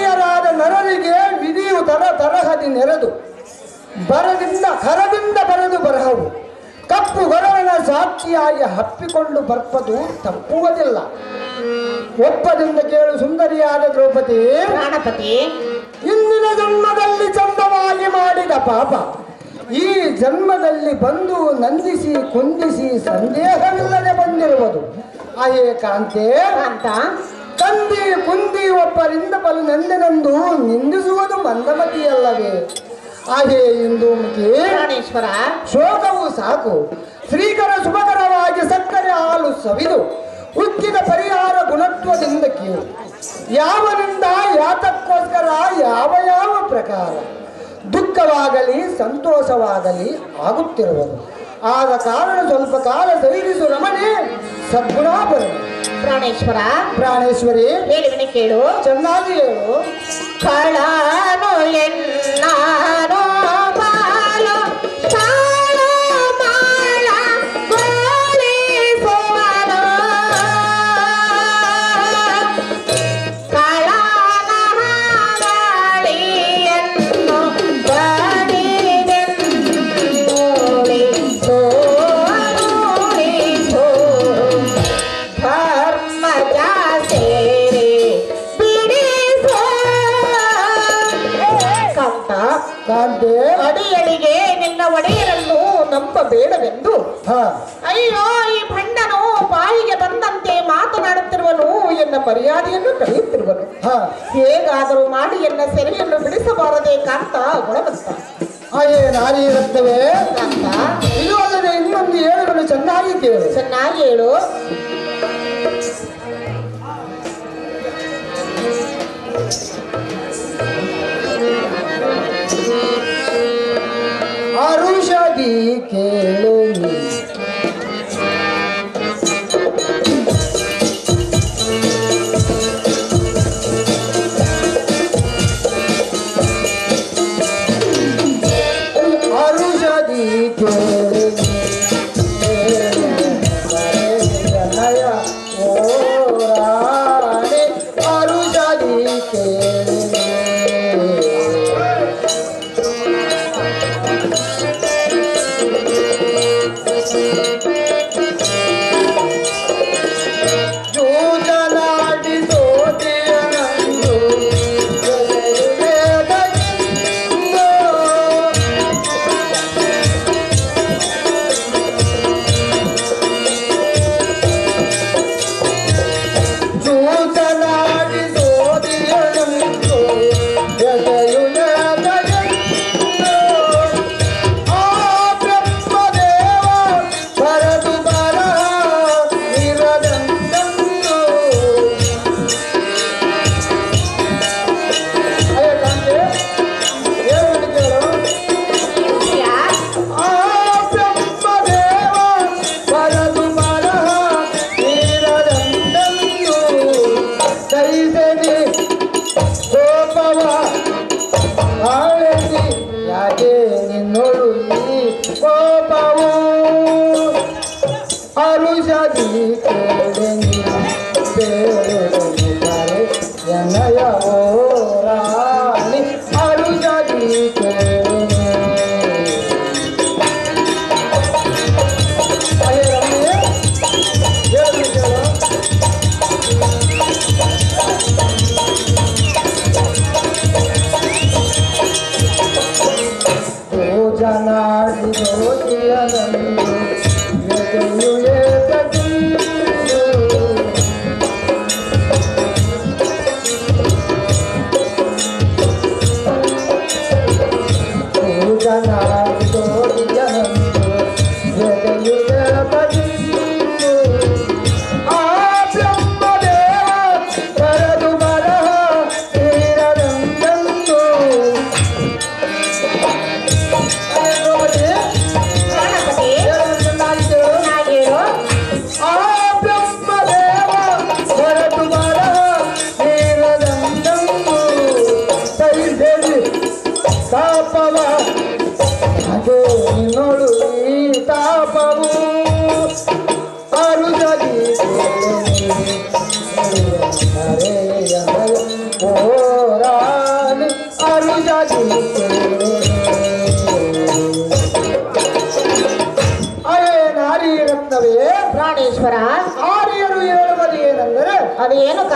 G: ನದಿ ನೆರೆದು ಬರದಿಂದ ಕರದಿಂದ ಬರೆದು ಬರಹವು ಕಪ್ಪು ಗೊರವನ ಸಾಕ್ಷಿಯಾಗಿ ಹಪ್ಪಿಕೊಂಡು ಬರ್ಪದು ತಪ್ಪುವುದಿಲ್ಲ ಒಪ್ಪದಿಂದ ಕೇಳು ಸುಂದರಿಯಾದ ದ್ರೌಪದಿ
F: ಪ್ರಾಣಪತಿ
G: ಇಂದಿನ ಜನ್ಮದಲ್ಲಿ ಚಂದವಾಗಿ ಮಾಡಿದ ಪಾಪ ಈ ಜನ್ಮದಲ್ಲಿ ಬಂದು ನಂದಿಸಿ ಕುಂದಿಸಿ ಸಂದೇಹವಿಲ್ಲದೆ ಬಂದಿರುವುದು ಅಹೇ ಕಾಂತೆ
F: ಅಂತ
G: ತಂದಿ ಕುಂದಿ ಒಬ್ಬರಿಂದ ಬಲು ನೆಂದೆನೆಂದು ನಿಂದಿಸುವುದು ಮಂದಮತಿಯಲ್ಲವೇ ಹಾಗೆ ಇಂದು ಮುಖಿ
F: ಪ್ರಾಣೇಶ್ವರ
G: ಶೋಕವು ಸಾಕು ಶ್ರೀಕರ ಶುಭಕರವಾಗಿ ಸಕ್ಕರೆ ಹಾಲು ಸವಿದು ಉಕ್ಕಿದ ಪರಿಹಾರ ಗುಣತ್ವದಿಂದ ಕೇಳು ಯಾವನಿಂದ ಯಾತಕ್ಕೋಸ್ಕರ ಯಾವ ಯಾವ ಪ್ರಕಾರ ದುಃಖವಾಗಲಿ ಸಂತೋಷವಾಗಲಿ ಆಗುತ್ತಿರುವುದು ಆದ ಕಾರಣ ಸ್ವಲ್ಪ ಕಾಲ ಸೈರಿಸು ರಮಣಿ ಸದ್ಗುಣಾಭರಣ
F: ಪ್ರಾಣೇಶ್ವರ
G: ಪ್ರಾಣೇಶ್ವರಿ
F: ಹೇಳುವಿನ ಕೇಳು
G: ಚೆನ್ನಾಗಿ ಹೇಳು
F: ಕಳಾನು ಎನ್ನಾನೋ ಬಾಲು ತಾಳು ಮಾಳ ಗೋಳಿಸುವನು. ಕಳಾನ ಹಾಗಳಿಯನ್ನು ಬಡಿದೆನ್ನೋಳಿಸೋನುಳಿಸೋ. ಧರ್ಮಜ ಸೇರಿ ಬಿಡಿಸೋ ಕಾಂತ
G: ಕಾಂತೆ
F: ಅಡಿಯಡಿಗೆ ನಿನ್ನ ಒಡೆಯರನ್ನು ನಂಬಬೇಡವೆಂದು
G: ಹಾ
F: ಅಯ್ಯೋ ಈ ಭಂಡನು ಬಾಯಿಗೆ ಬಂದಂತೆ ಮಾತನಾಡುತ್ತಿರುವನು ಎನ್ನ ಮರ್ಯಾದೆಯನ್ನು ಕಳೆಯುತ್ತಿರುವನು
G: ಹಾ
F: ಹೇಗಾದರೂ ಮಾಡಿ ಎನ್ನ ಸೆರೆಯನ್ನು ಬಿಡಿಸಬಾರದೆ ಕಾಂತ ಗುಣವಂತ
G: ಹಾಗೆ ನಾರಿ ಇರುತ್ತವೆ
F: ಕಾಂತ
G: ಇದು ಅಲ್ಲದೆ ಇನ್ನೊಂದು ಏಳುಗಳು ಚೆನ್ನಾಗಿ ಕೇಳು
F: ಚೆನ್ನಾಗಿ ಹೇಳು
G: ಅರುಷದಿ ಕೇಳು ನೀ. ಅರುಷದಿ ಕೇಳು ನೀ. ಜನಯ ಓ ರಾಣಿ ಅರುಷದಿ ಕೇಳು ನೀ. ಜೂಜಲಾಡಿ ಸೋತಿಯನಂದು ವೇದಗಿಂದು ಜೂಜಲಾಡಿ ಸೋತಿಯನಂದು ವೇದಯುಲದಗಿಂದು ಆ ಬ್ರಹ್ಮದೇವ ಬರದು ಬರ ಇರದಂತಂದು ಅಯ್ಯೋ ಕಾಂತೆ ಏನು ಕೇಳು ಆ ಬ್ರಹ್ಮದೇವ ಬರದು ಬರ ಇರದಂತಂದು ದೈಸನಿ ಕೋಪವ ಆಳೆಸಿ ಯಾಕೆ ನಿನ್ನೋಳು ಈ ಕೋಪವು ಅರುಷದಿ ಕೇಳೆನಿ ಬೇರೆ ಎನ್ನಯ ಓ ರಾಣಿ ಅರುಷದಿ ಕೇಳೆನಿ ಅಯ್ಯ ರಮಣಿ, ಹೇಳು ಕೇಳು. ಜನಾಡಿ ಜ್ಯೋತಿಯನಂದು ಎದೆಯು ಏಕದಿಂದು ಜನಾಡಿ ಜ್ಯೋತಿಯನಂದು ಎದೆಯು ಏಕದಿಂದು ಆ ಬ್ರಹ್ಮದೇವ ಬರದು ಬರಹ ತೀರದಂದಂದು
F: ಪ್ರಾಣಪತಿ
G: ಚೆನ್ನಾಗಿ
F: ಚೆನ್ನಾಗಿ ಹೇಳು
G: ಆ ಬ್ರಹ್ಮದೇವ ಹೊರಟು ಬರ ನೀರದಂದಂದು ಸೈದೇವಿ ತಾಪವ ಅದೇ ನೋಡು ಈ ತಾಪವು ಅರುಜಗಿ ಓ ರಾಣಿ ಅರುಜಗಿ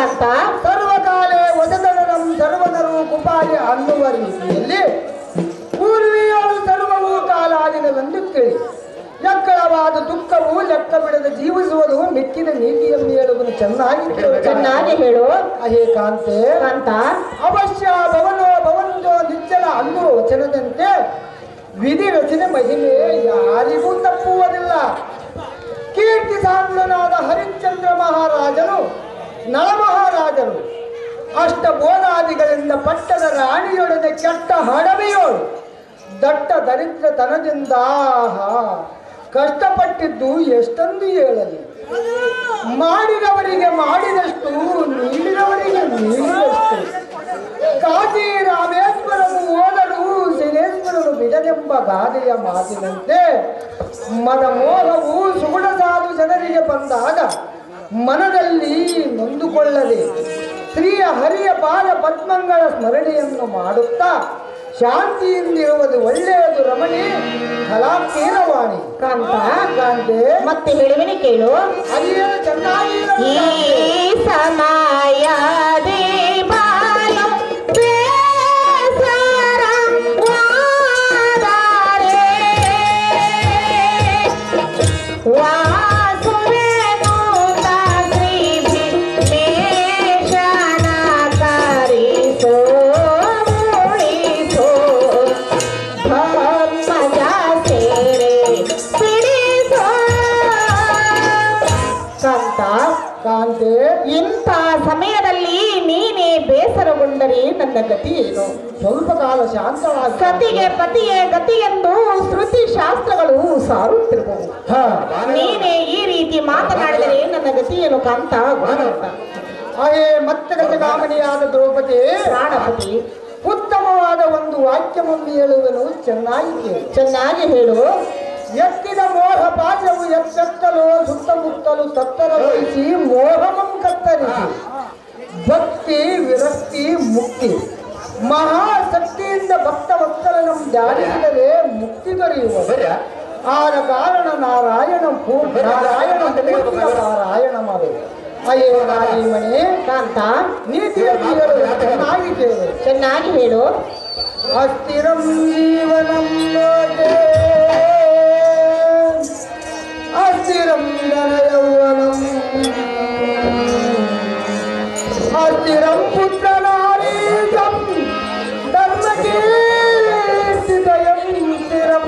F: ಕಾಂತ
G: ಸರ್ವಕಾಲೇ ವಸದನಂ ಸರ್ವನರು ಕುಪಾಲಿ ಅನ್ನುವ ರೀತಿಯಲ್ಲಿ ಪೂರ್ವಿಯಳು ಸರ್ವವೂ ಕಾಲಾದಿನವೆಂದು ಕೇಳಿ ಎಕ್ಕಳವಾದ ದುಃಖವು ಲೆಕ್ಕ ಬಿಡದೆ ಜೀವಿಸುವುದು ಮಿಕ್ಕಿದ ನೀತಿಯನ್ನು ಹೇಳುವುದು ಚೆನ್ನಾಗಿ ಕೇಳು.
F: ಚೆನ್ನಾಗಿ ಹೇಳು
G: ಅಹೇ ಕಾಂತೆ
F: ಕಾಂತ
G: ಅವಶ್ಯ ಭವನೋ ಭವಂತೋ ನಿಚ್ಚಲ ಅನ್ನುವ ವಚನದಂತೆ ವಿಧಿ ರಚನೆ ಮಹಿಮೆ ಯಾರಿಗೂ ತಪ್ಪುವುದಿಲ್ಲ ಕೀರ್ತಿ ಸಾಂದ್ರನಾದ ಹರಿಶ್ಚಂದ್ರ ಮಹಾರಾಜನು ನಳ ಮಹಾರಾಜನು ಅಷ್ಟಬೋಧಾದಿಗಳಿಂದ ಪಟ್ಟದ ರಾಣಿಯೊಡನೆ ಕೆಟ್ಟ ಹಡವೆಯೋಳು ದಟ್ಟ ದರಿದ್ರತನದಿಂದ ಆಹಾ, ಕಷ್ಟಪಟ್ಟಿದ್ದು ಎಷ್ಟೊಂದು ಹೇಳಲಿ ಮಾಡಿದವರಿಗೆ ಮಾಡಿದಷ್ಟು ನೀಡಿದವರಿಗೆ ನೀಡಿದಷ್ಟು ಕಾಶಿ ರಾಮೇಶ್ವರನು ಓದಲು ಶನೇಶ್ವರನು ಬಿಡದೆಂಬ ಗಾದೆಯ ಮಾತಿನಂತೆ ಮದ ಮೋಹವು ಸುಗುಣ ಸಾಧು ಜನರಿಗೆ ಬಂದಾಗ ಮನದಲ್ಲಿ ನೊಂದುಕೊಳ್ಳದೆ ಶ್ರೀಯ ಹರಿಯ ಪಾದ ಪದ್ಮಂಗಳ ಸ್ಮರಣೆಯನ್ನು ಮಾಡುತ್ತಾ ಶಾಂತಿಯಿಂದಿರುವುದು ಒಳ್ಳೆಯದು ರಮಣಿ ಕಲಾಕೀರವಾಣಿ
F: ಕಾಂತ
G: ಕಾಂತೆ
F: ಮತ್ತೆ ಹೇಳುವಿನಿ ಕೇಳು
G: ಅಲ್ಲಿಯೇ ಚೆನ್ನಾಗಿ
F: ಈ ಸಮಯದೇ ಬಾಳು ಬೇಸರ ವಾದರೆ ವಾಸುವೆನೂತ ಶ್ರೀ ಭೀಮೇಶನ ಕರಿಸೋ ಉಳಿಸೋ ಧರ್ಮಜ ಸೇರೆ ಬಿಡಿಸೋ ಕಾಂತ
G: ಕಾಂತೆ
F: ಇಂಥ ಸಮಯದಲ್ಲಿ ನೀನೇ ಬೇಸರಗೊಂಡರೆ ನನ್ನ ಗತಿ ಏನು
G: ಸ್ವಲ್ಪ ಕಾಲ ಶಾಂತವಾಗಿ
F: ಸತಿಗೆ ಪತಿಯೇ ಗತಿ ಎಂದು ಶ್ರುತಿ ಶಾಸ್ತ್ರಗಳು ಸಾರುತ್ತಿರುವವು
G: ಹಾ
F: ನೀನೇ ಈ ರೀತಿ ಮಾತನಾಡಿದರೆ ನನ್ನ ಗತಿ ಏನು ಕಾಂತ ಗುಣವಂತ
G: ಹಾಗೆ ಮತ್ತೆ ಗಜಗಾಮಣಿಯಾದ ದ್ರೌಪದಿ
F: ಪ್ರಾಣಪತಿ
G: ಉತ್ತಮವಾದ ಒಂದು ವಾಕ್ಯವನ್ನು ಹೇಳುವನು ಚೆನ್ನಾಗಿ ಕೇಳು
F: ಚೆನ್ನಾಗಿ ಹೇಳು
G: ಎತ್ತಿದ ಮೋಹ ಪಾಶವು ಎಚ್ಚೆತ್ತಲು ಸುತ್ತಮುತ್ತಲು ತತ್ತರ ವಹಿಸಿ ಮೋಹಮಂ ಕತ್ತರಿಸಿ ಭಕ್ತಿ ವಿರಕ್ತಿ ಮುಕ್ತಿ ಮಹಾಶಕ್ತಿಯಿಂದ ಭಕ್ತ ವತ್ಸಲನಂ ಧ್ಯಾನಿಸಿದರೆ ಮುಕ್ತಿ ದೊರೆಯುವುದು ಆದ ಕಾರಣ ನಾರಾಯಣ ಪೂ ನಾರಾಯಣ ಮೂರ್ತಿಯ ಪಾರಾಯಣ ಮಾಡು ಅಯ್ಯೇ ನಾರೀಮಣಿ
F: ಕಾಂತ
G: ನೀತಿಯಲ್ಲಿ ಹೇಳು ಚೆನ್ನಾಗಿ ಕೇಳು
F: ಚೆನ್ನಾಗಿ ಹೇಳು
G: ಅಸ್ಥಿರಂ ಜೀವನಂ ಲೋಕೆ ಅಸ್ಥಿರಂ ಧನಯೌವನಂ ಅಸ್ಥಿರಂ ಪುತ್ರನಾರೀಕಂ ಧರ್ಮಕೀರ್ತಿದಯಂ ಸ್ಥಿರಂ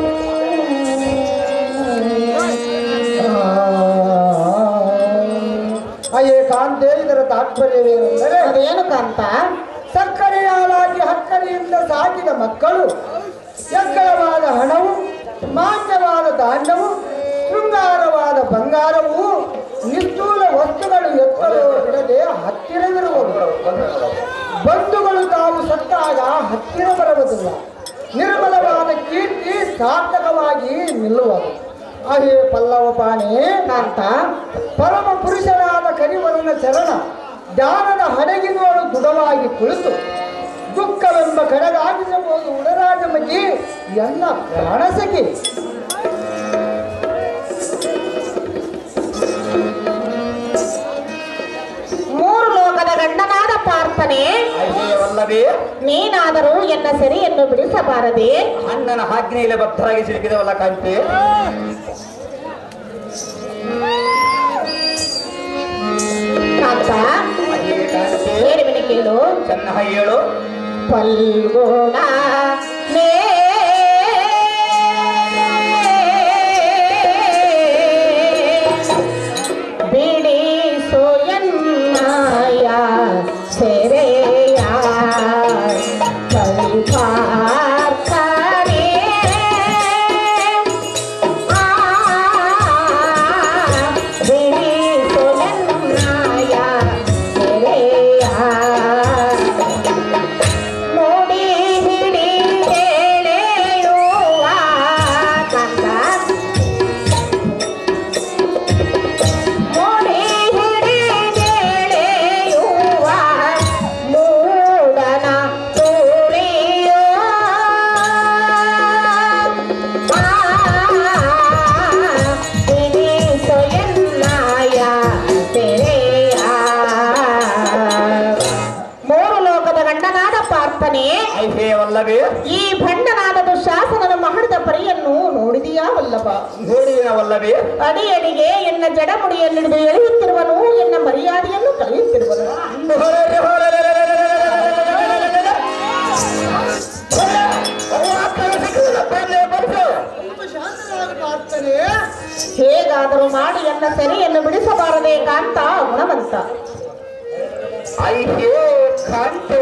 G: ಅಯ್ಯೇ ಕಾಂತೆ ಇದರ ತಾತ್ಪರ್ಯವೇನೆಂದರೆ
F: ಅದೇನು ಕಾಂತ
G: ಸಕ್ಕರೆಯ ಹಾಲಾಗಿ ಹಕ್ಕರೆಯಿಂದ ಸಾಕಿದ ಮಕ್ಕಳು ಎಕ್ಕಳವಾದ ಹಣವು ಮಾನ್ಯವಾದ ದಾಂಡವು ಶೃಂಗಾರವಾದ ಬಂಗಾರವು ನಿಷ್ಠೂಲ ವಸ್ತುಗಳು ಎತ್ತಲು ಬಿಡದೆ ಹತ್ತಿರವಿರುವವು ಬಂಧುಗಳು ತಾವು ಸತ್ತಾಗ ಹತ್ತಿರ ಬರುವುದಿಲ್ಲ ನಿರ್ಮಲವಾದ ಕೀರ್ತಿ ಸಾರ್ಥಕವಾಗಿ ನಿಲ್ಲುವುದು ಅಹೇ ಪಲ್ಲವ ಪಾಣಿ
F: ಕಾಂತ
G: ಪರಮ ಪುರುಷರಾದ ಕರಿವರನ ಚರಣ ಧ್ಯಾನದ ಹಡಗಿನೋಳು ದೃಢವಾಗಿ ಕುಳಿತು ದುಃಖವೆಂಬ ಕಡೆಗಾಗಿಸಬಹುದು ಉಡರಾಜಮಗಿ ಎನ್ನ ಪ್ರಾಣಸಖಿ
F: ಮೂರು ಲೋಕದ ಗಂಡನಾದ ಪಾರ್ಥನೆ
H: ಅಲ್ಲವೇ
F: ನೀನಾದರೂ ಎನ್ನ ಸೆರೆಯನ್ನು ಬಿಡಿಸಬಾರದೆ
H: ಅಣ್ಣನ ಆಜ್ಞೆಯಲ್ಲಿ ಭಕ್ತರಾಗಿ ಸಿಲುಕಿದವಲ್ಲ ಕಾಂತಿ
F: ಕಾಂತ
H: ಅದೇ ಕಾಂತಿ
F: ಹೇಳುವಿನಿ ಕೇಳು
H: ಚೆನ್ನಾಗಿ ಹೇಳು
F: ಫಲ್ಗುಣ ಮೇ ಬಿಡಿಸು ಎನ್ನಯ ಸೆರೆಯ ಕಲಿಪಾರ್ಥನೆ ಆ ಬಿಡಿಸು ಎನ್ನಯ ಸೆರೆಯ ನೋಡಿ ಹಿಡಿ ಹೇಳ ಗಂಡನಾದ ಪಾರ್ಥನೆ
H: ಅಯ್ಯೇವಲ್ಲವೇ
F: ಈ ಭಂಡನಾದ ದುಶಾಸನನ ಮಾಡಿದ ಪರಿಯನ್ನು ನೋಡಿದೆಯಾ ವಲ್ಲಭ
H: ನೋಡಿನವಲ್ಲವೇ
F: ಅಡಿಯಡಿಗೆ ಎನ್ನ ಜಡಮುಡಿಯಲ್ಲಿಡಿದು ಎಳೆಯುತ್ತಿರುವನು ಎನ್ನ ಮರ್ಯಾದೆಯನ್ನು ಕಳೆಯುತ್ತಿರುವನು ಹೇಗಾದರೂ ಮಾಡಿ ಎನ್ನ ಸೆರೆಯನ್ನು ಬಿಡಿಸಬಾರದೆ ಕಾಂತ ಗುಣವಂತ
H: ಅಯ್ಯೇ ಕಾಂತೆ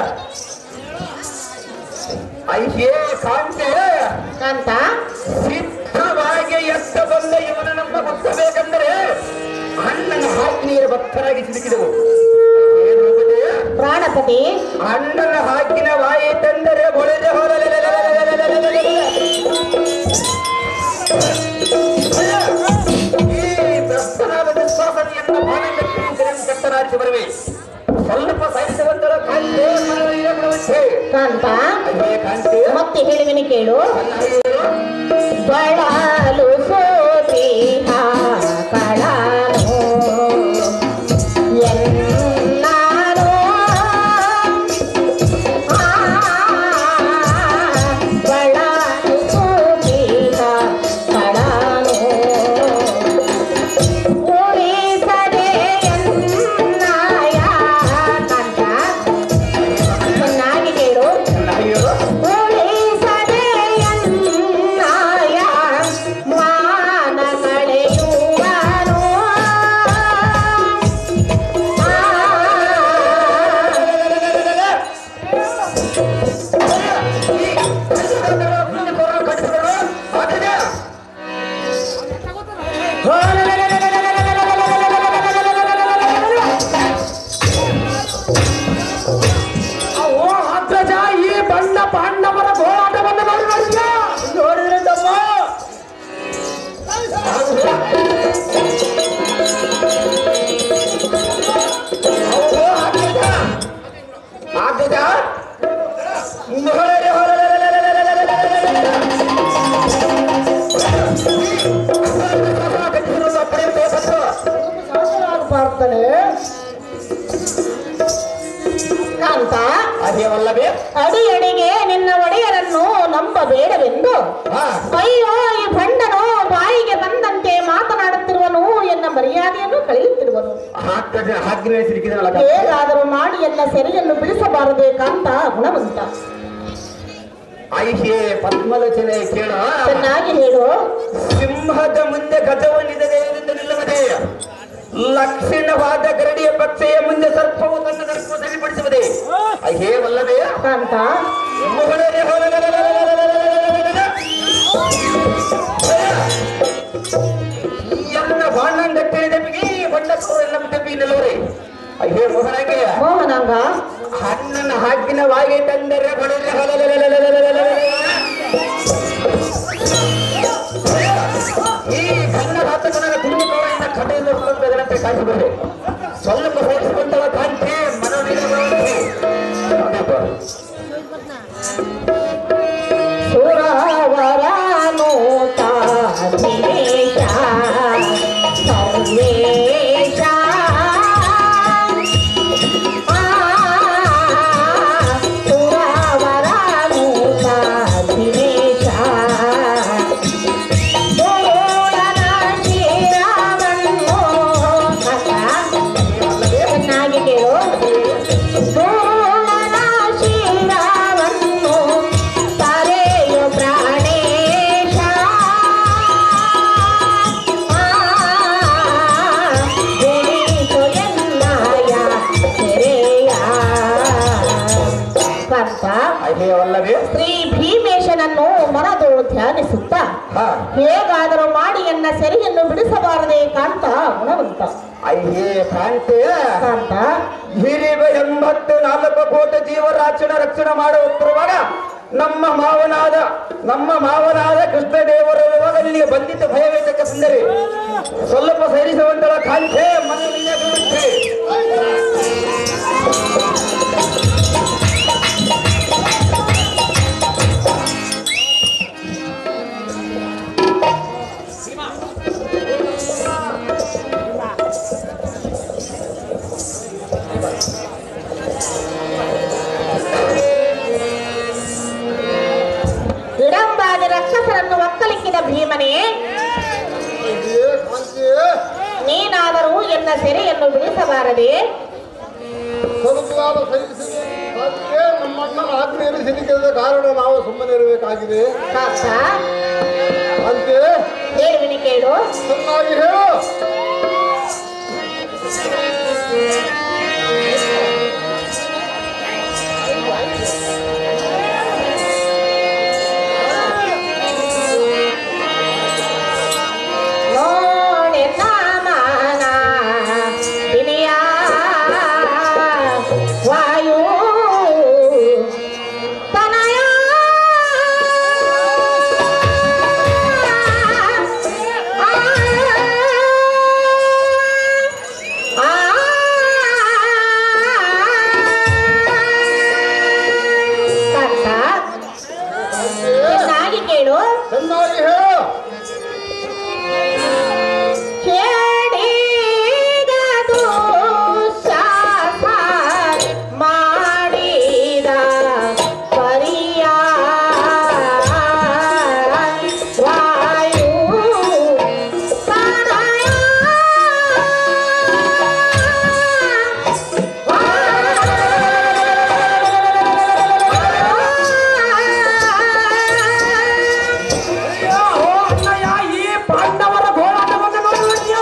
H: ಅಯ್ಯೇ ಕಾಂತೆ
F: ಕಾಂತ
H: ಸಿದ್ಧವಾಗಿ ಎತ್ತ ಬಂದ ಇವನನ್ನ ಮುಟ್ಟಬೇಕೆಂದರೆ ಅಣ್ಣನ ಹಾಕಿನೀರ ಭಕ್ತರಾಗಿ ಸಿಲುಕಿದವು ಏನು ಎಂಬುದೇ?
F: ಪ್ರಾಣಪತಿ
H: ಅಣ್ಣನ ಹಾಕಿನ ವಾಯಿ ತಂದರೆ ಬೊಳೆದೆ ಈ ಭ್ರಷ್ಟನಾದ ವಿಶ್ವಾಸನೆಯನ್ನ ಬಾಣಕ್ಕೆ ಕಟ್ಟನಾರಿಸಿ ಬರುವೆ ಸ್ವಲ್ಪ ಸಹಿಸುವಂತರ ಕಾಂತೆ ಮನವಿಯ ಬಿಡುವಂತೆ
F: ಕಾಂತ
H: ಅಯ್ಯೇ ಕಾಂತೆ
F: ಮತ್ತೆ ಹೇಳಿವಿನಿ ಕೇಳು
H: ನನ್ನ ಅಯ್ಯರು
F: ಬಳಲು ಸೋತಿಹ ಕಳನು ಎನ್ನಾರೋ ಆ, ಬಳಲು ಸೋತಿಹ ಕಳನು ಉಳಿಸದೆ ಎನ್ನಾಯ ಕಂಠ ಚೆನ್ನಾಗಿ ಕೇಳು
H: ನನ್ನ ಅಯ್ಯರು
F: ಉಳಿಸದೆ ಎನ್ನಾಯ ಮಾನ ಕಳೆಯುವನು
A: ಓ ಅಗ್ರಜ ಈ ಬಣ್ಣ ಪಾಂಡವರ ಹೋರಾಟವನ್ನು ನೋಡಿ ನೋಡಿದ್ಯಾ ನೋಡಿದ್ರೆ ತಮ್ಮ
G: ಪ್ರಾರ್ಥನೆ
F: ಕಾಂತ
H: ಅದೇವಲ್ಲವೇ
F: ಅಡಿ ಅಡಿಗೆ ನಿನ್ನ ಒಡೆಯರನ್ನು ನಂಬಬೇಡವೆಂದು
H: ಹಾ
F: ಅಯ್ಯೋ ಈ ಭಂಡನು ಬಾಯಿಗೆ ಬಂದಂತೆ ಮಾತನಾಡುತ್ತಿರುವನು ಎನ್ನ ಮರ್ಯಾದೆಯನ್ನು ಕಳೆಯುತ್ತಿರುವನು
H: ಹಾಕಿದ್ರೆ ಹಾಕಿನ ಸಿಲುಕಿದ್ರಲ್ಲ
F: ಹೇಗಾದರೂ ಮಾಡಿ ಎನ್ನ ಸೆರೆಯನ್ನು ಬಿಡಿಸಬಾರದೆ ಕಾಂತ ಗುಣವಂತ
H: ಐಹೇ ಪದ್ಮಲೋಚನೆ ಕೇಳ
F: ಚೆನ್ನಾಗಿ ಹೇಳು
H: ಸಿಂಹದ ಮುಂದೆ ಗಜವನ್ನಿದೆ ಎಂದು ನಿಲ್ಲುವುದೇ ಲಕ್ಷಣವಾದ ಗರಡಿಯ ಪಕ್ಷೆಯ ಮುಂದೆ ಸರ್ಪವು ತನ್ನ ದರ್ಪ ಸರಿಪಡಿಸುವುದೇ ಅಯ್ಯೇ ವಲ್ಲವೇ
F: ಕಾಂತ
H: ಮುಗುಳನೆ ಎಲ್ಲ ಬಾಣಂದ ದಪ್ಪಿಗೆ ಬಣ್ಣ ಎಲ್ಲ ದಪ್ಪಿ ನಿಲ್ಲುವರೆ ಅಯ್ಯೇ ಮೊಹರಂಗೆ
F: ಮೋಹನಾಂಗ
H: ಹಣ್ಣನ ಹಾಕಿನ ವಾಗಿ ತಂದರೆ ಬಡಿದ್ರೆ ಈ ಕನ್ನ ರಾತಕನ ಕುಟುಂಬದಿಂದ ಕಡೆಯಿಂದ ಉಳಿದಂತೆ ಕಾಣಿಸಿಕೊಂಡೆ ಸ್ವಲ್ಪ ಹೋಲಿಸಿಕೊಂಡವ ಕಾಂತಿ ಮನೋನಿರಬಹುದು
F: ಸುರವರನು ತಾಧೀಶ ಸರ್ವೇಶ ಆ, ಸುರವರನು ತಾಧೀಶ ಗೋಳನ ಶಿರವನ್ನು ಚೆನ್ನಾಗಿ ಕೇಳು ಗೋಳನ ಶಿರವನ್ನು ತರೆಯು ಪ್ರಾಣೇಶ ಗುಣಿಸು ಎನ್ನಾಯ ಸೆರೆಯ ಕಂತ
H: ಅಯ್ಯೇ ವಲ್ಲವೇ
F: ಶ್ರೀ ಭೀಮೇಶನನ್ನು ಮನದೋಳು ಧ್ಯಾನಿಸುತ್ತ
H: ಹಾ
F: ಹೇಗಾದರೂ ಮಾಡಿ ಎನ್ನ ಸೆರೆಯನ್ನು ಬಿಡಿಸಬಾರದೆ ಕಾಂತ ಗುಣವಂತ
H: ಅಯ್ಯೇ ಕಾಂತೆ
F: ಕಾಂತ
H: ಹಿರಿಬ ಎಂಬತ್ತು ನಾಲ್ಕು ಕೋಟಿ ಜೀವರಾಕ್ಷಣ ರಕ್ಷಣೆ ಮಾಡುತ್ತಿರುವಾಗ ನಮ್ಮ ಮಾವನಾದ ನಮ್ಮ ಮಾವನಾದ ಕೃಷ್ಣದೇವರಿರುವಾಗ ನಿನಗೆ ಬಂದಿದ್ದ ಭಯವೇತಕ್ಕೆ ಬಂದರೆ ಸ್ವಲ್ಪ ಸರಿಸುವಂತಳ ಕಾಂತೆ ಮನವಿನ ಗುರುಂತೆ.
F: ಬಿಡಿಸಬಾರದೆ
D: ಸ್ವಲ್ಪ ಕಾಲ ಸಹಿಸಿ ಅದಕ್ಕೆ ನಮ್ಮ ಅಣ್ಣನ ಆಜ್ಞೆಯಲ್ಲಿ ಸಿಲುಕಿದ ಕಾರಣ ನಾವು ಸುಮ್ಮನೆ ಇರಬೇಕಾಗಿದೆ
F: ಕಾಕ
D: ಅಂತೆ
F: ಹೇಳುವಿನಿ ಕೇಳು
D: ಚೆನ್ನಾಗಿ ಹೇಳು
F: ನೋಡಿ ನಾಮನ ವಿನಯ ವಾಯು ತನಯ ಆ, ಕಾಕ, ಚೆನ್ನಾಗಿ ಕೇಳು
D: ಚೆನ್ನಾಗಿ ಹೇಳು
F: ಕೇಳಿಗದು ಶಾಪ ಮಾಡಿದ ಪರಿಯ ವಾಯು ತನಯ
A: ಈ ಪಾಂಡವರ ಗೋಳಾಟವನ್ನು ನೋಡುವುದ್ಯ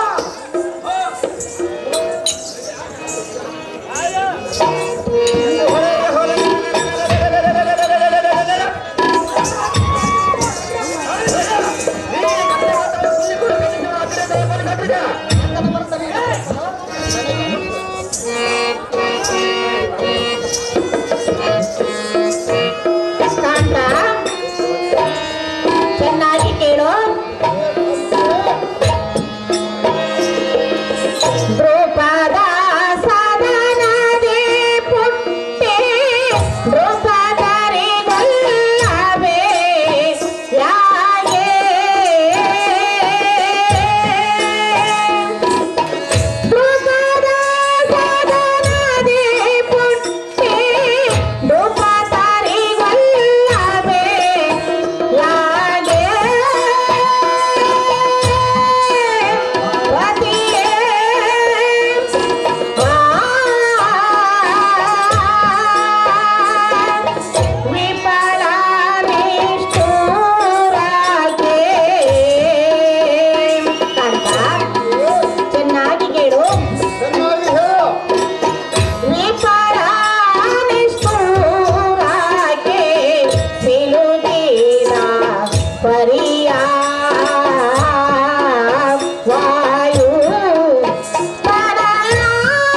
F: ಕಾಂತ ಚೆನ್ನಾಗಿ ಕೇಳು ದ್ರೌಪದ ಸದನದೆ ಪುಟ್ಟೆ ದ್ರೌಪದರಿ ಗೊಲ್ಲವೇ ಯಾಗೆ ದ್ರೌಪದ ಸದನದೆ ಪುಟ್ಟೆ ದ್ರೌಪದರಿ ಗೊಲ್ಲವೇ ಯಾಗೆ ಪತಿಯೇ ವಿಫಲ ನಿಷ್ಠೂರಾಗೆ ಕಾಂತ ಚೆನ್ನಾಗಿ ಕೇಳು
D: ಚೆನ್ನಾಗಿ ಹೇಳು
F: ವಿಫಲ ನಿಷ್ಠೂರಾಗೆ ಸಿಲುಕಿದ ಪರಿಯ ವಾಯು ತನಯ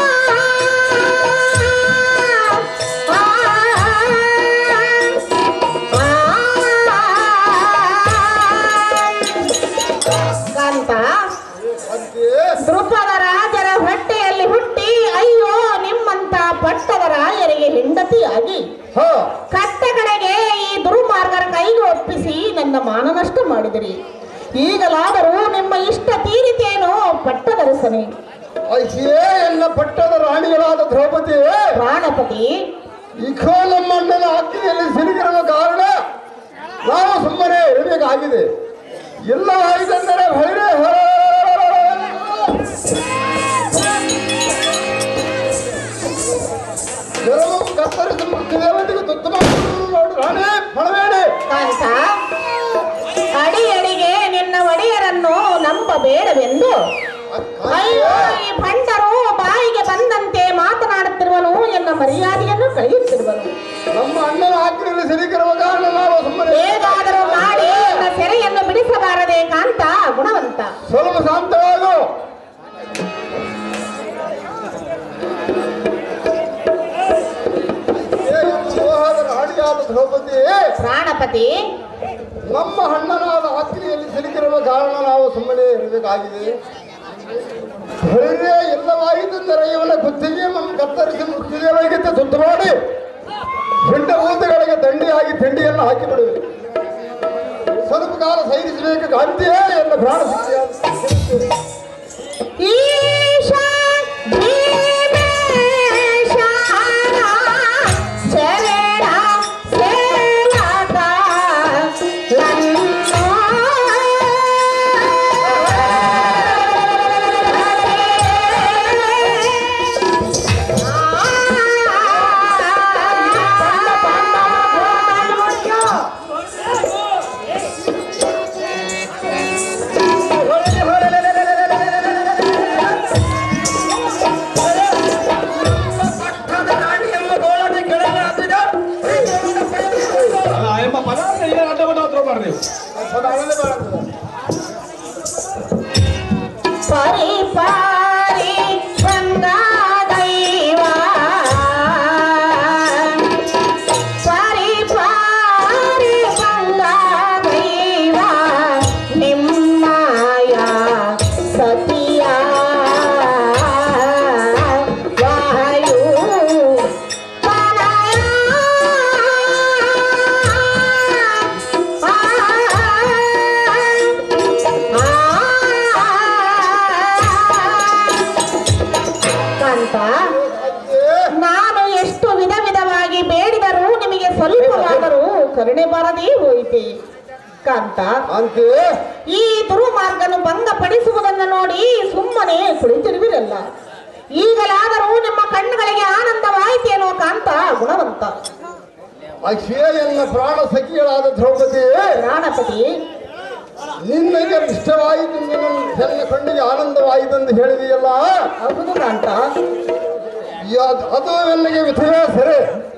F: ಕಾಂತ
D: ಅಂತೆ
F: ದೃಪದ ರಾಜರ ಹೊಟ್ಟೆಯಲ್ಲಿ ಹುಟ್ಟಿ ಅಯ್ಯೋ ನಿಮ್ಮಂತ ಪಟ್ಟದ ರಾಯರಿಗೆ ಹೆಂಡತಿಯಾಗಿ
D: ಹ
F: ಕಟ್ಟ ಕಡೆಗೆ ಈ ದುರ್ಮಾರ್ಗರ ಕೈಗೆ ಒಪ್ಪಿಸಿ ನನ್ನ ಮಾನನಷ್ಟ ಮಾಡಿದಿರಿ ಈಗಲಾದರೂ ನಿಮ್ಮ ಇಷ್ಟ ತೀರಿತೇನೋ ಪಟ್ಟದರಸನೆ
D: ಅಯ್ಯೇ ಎನ್ನ ಪಟ್ಟದ ರಾಣಿಗಳಾದ ದ್ರೌಪದಿ
F: ಪ್ರಾಣಪತಿ
D: ಇಖೋ ನಮ್ಮ ಅಣ್ಣನ ಆಜ್ಞೆಯಲ್ಲಿ ಸಿಲುಕಿರುವ ಕಾರಣ ನಾವು ಸುಮ್ಮನೆ ಇರಬೇಕಾಗಿದೆ ಎಲ್ಲ ಆಯ್ತೆಂದರೆ ಭೈರೇ ಹೊರ ಗರವು ಕತ್ತರಿಸಿ ಮೃತ್ಯುದೇವತೆಗೆ ತುತ್ತು ಮಾಡುವುದು ನೋಡಿ ರಾಣಿ ಫಳಬೇಡಿ
F: ಕಾಂತ ಅಡಿ ಅಡಿಗೆ ನಿನ್ನ ಒಡೆಯರನ್ನು ನಂಬಬೇಡವೆಂದು ಅಯ್ಯೋ ಈ ಭಂಡರು ಬಾಯಿಗೆ ಬಂದಂತೆ ಮಾತನಾಡುತ್ತಿರುವನು ಎನ್ನ ಮರ್ಯಾದೆಯನ್ನು ಕಳೆಯುತ್ತಿರುವನು
D: ನಮ್ಮ ಅಣ್ಣನ ಆಜ್ಞೆಯಲ್ಲಿ ಸಿಲುಕಿರುವ ಕಾರಣ ನಾವು ಸುಮ್ಮನೆ
F: ಹೇಗಾದರೂ ಮಾಡಿ ನನ್ನ ಸೆರೆಯನ್ನು ಬಿಡಿಸಬಾರದೆ ಕಾಂತ ಗುಣವಂತ
D: ಸ್ವಲ್ಪ ಶಾಂತವಾಗು ಏ ಮೋಹದ ರಾಣಿಯಾದ ದ್ರೌಪದಿ
F: ಪ್ರಾಣಪತಿ
D: ನಮ್ಮ ಅಣ್ಣನಾದ ಆಜ್ಞೆಯಲ್ಲಿ ಸಿಲುಕಿರುವ ಕಾರಣ ನಾವು ಸುಮ್ಮನೆ ಇರಬೇಕಾಗಿದೆ ಹೊರಗೆ ಎಲ್ಲವಾಯಿತೆಂದರೆ ಇವನ ಗುತ್ತಿಗೆ ನಮ್ಮ ಕತ್ತರಿಸಿ ಮೃತ್ಯುದೇವರಿಗೆ ತುತ್ತು ಮಾಡಿ ಹಿಂಡ ಊತಗಳಿಗೆ ದಂಡಿಯಾಗಿ ತಿಂಡಿಯನ್ನು ಹಾಕಿ ಬಿಡುವೆ ಸ್ವಲ್ಪ ಕಾಲ ಸೈರಿಸಬೇಕು ಗಾಂಧಿಯೇ ಎಲ್ಲ ಪ್ರಾಣ ಸಿಕ್ಕಿಯಾದ
F: ಈಶ ಭೀಮೇಶ ಶರಣ ಸೇವಕ ಲನ್ನೋ.
A: ನೀವು
D: ಪದ ಅಳದೆ ಬಾಳದು.
F: ಪರಿ ಪಾರಿ ಬಂದ ದೈವ ಪರಿ ಪಾರಿ ಬಂದ ದೈವ ನಿಮ್ಮಯ ಸತಿಯ ವಾಯು ಕಾಂತ ನಾನು ಎಷ್ಟು ವಿಧ ವಿಧವಾಗಿ ಬೇಡಿದರೂ ನಿಮಗೆ ಸ್ವಲ್ಪವಾದರೂ ಕರುಣೆ ಬಾರದೇ ಹೋಯಿತೆ ಕಾಂತ
D: ಕಾಂತಿ
F: ಈ ದುರ್ಮಾರ್ಗನು ಭಂಗಪಡಿಸುವುದನ್ನು ನೋಡಿ ಸುಮ್ಮನೆ ಕುಳಿತಿರುವಿರಲ್ಲ ಈಗಲಾದರೂ ನಿಮ್ಮ ಕಣ್ಣುಗಳಿಗೆ ಆನಂದವಾಯಿತೇನೋ ಕಾಂತ ಗುಣವಂತ
D: ಅಕ್ಷಯೆಲ್ಲ ಪ್ರಾಣ ಸಖಿಗಳಾದ ದ್ರೌಪದಿ
F: ಪ್ರಾಣಪತಿ
D: ನಿನ್ನಗೆ ಇಷ್ಟವಾಯಿತು ನನ್ನ ನನ್ನ ಕಣ್ಣಿಗೆ ಆನಂದವಾಯಿತು ಎಂದು ಹೇಳಿದೆಯಲ್ಲ
F: ಹೌದು ಕಾಂತ
D: ಈ ಅದ್- ಅದು ಎಲ್ಲಿಗೆ ವಿಧವೇ ಸರಿ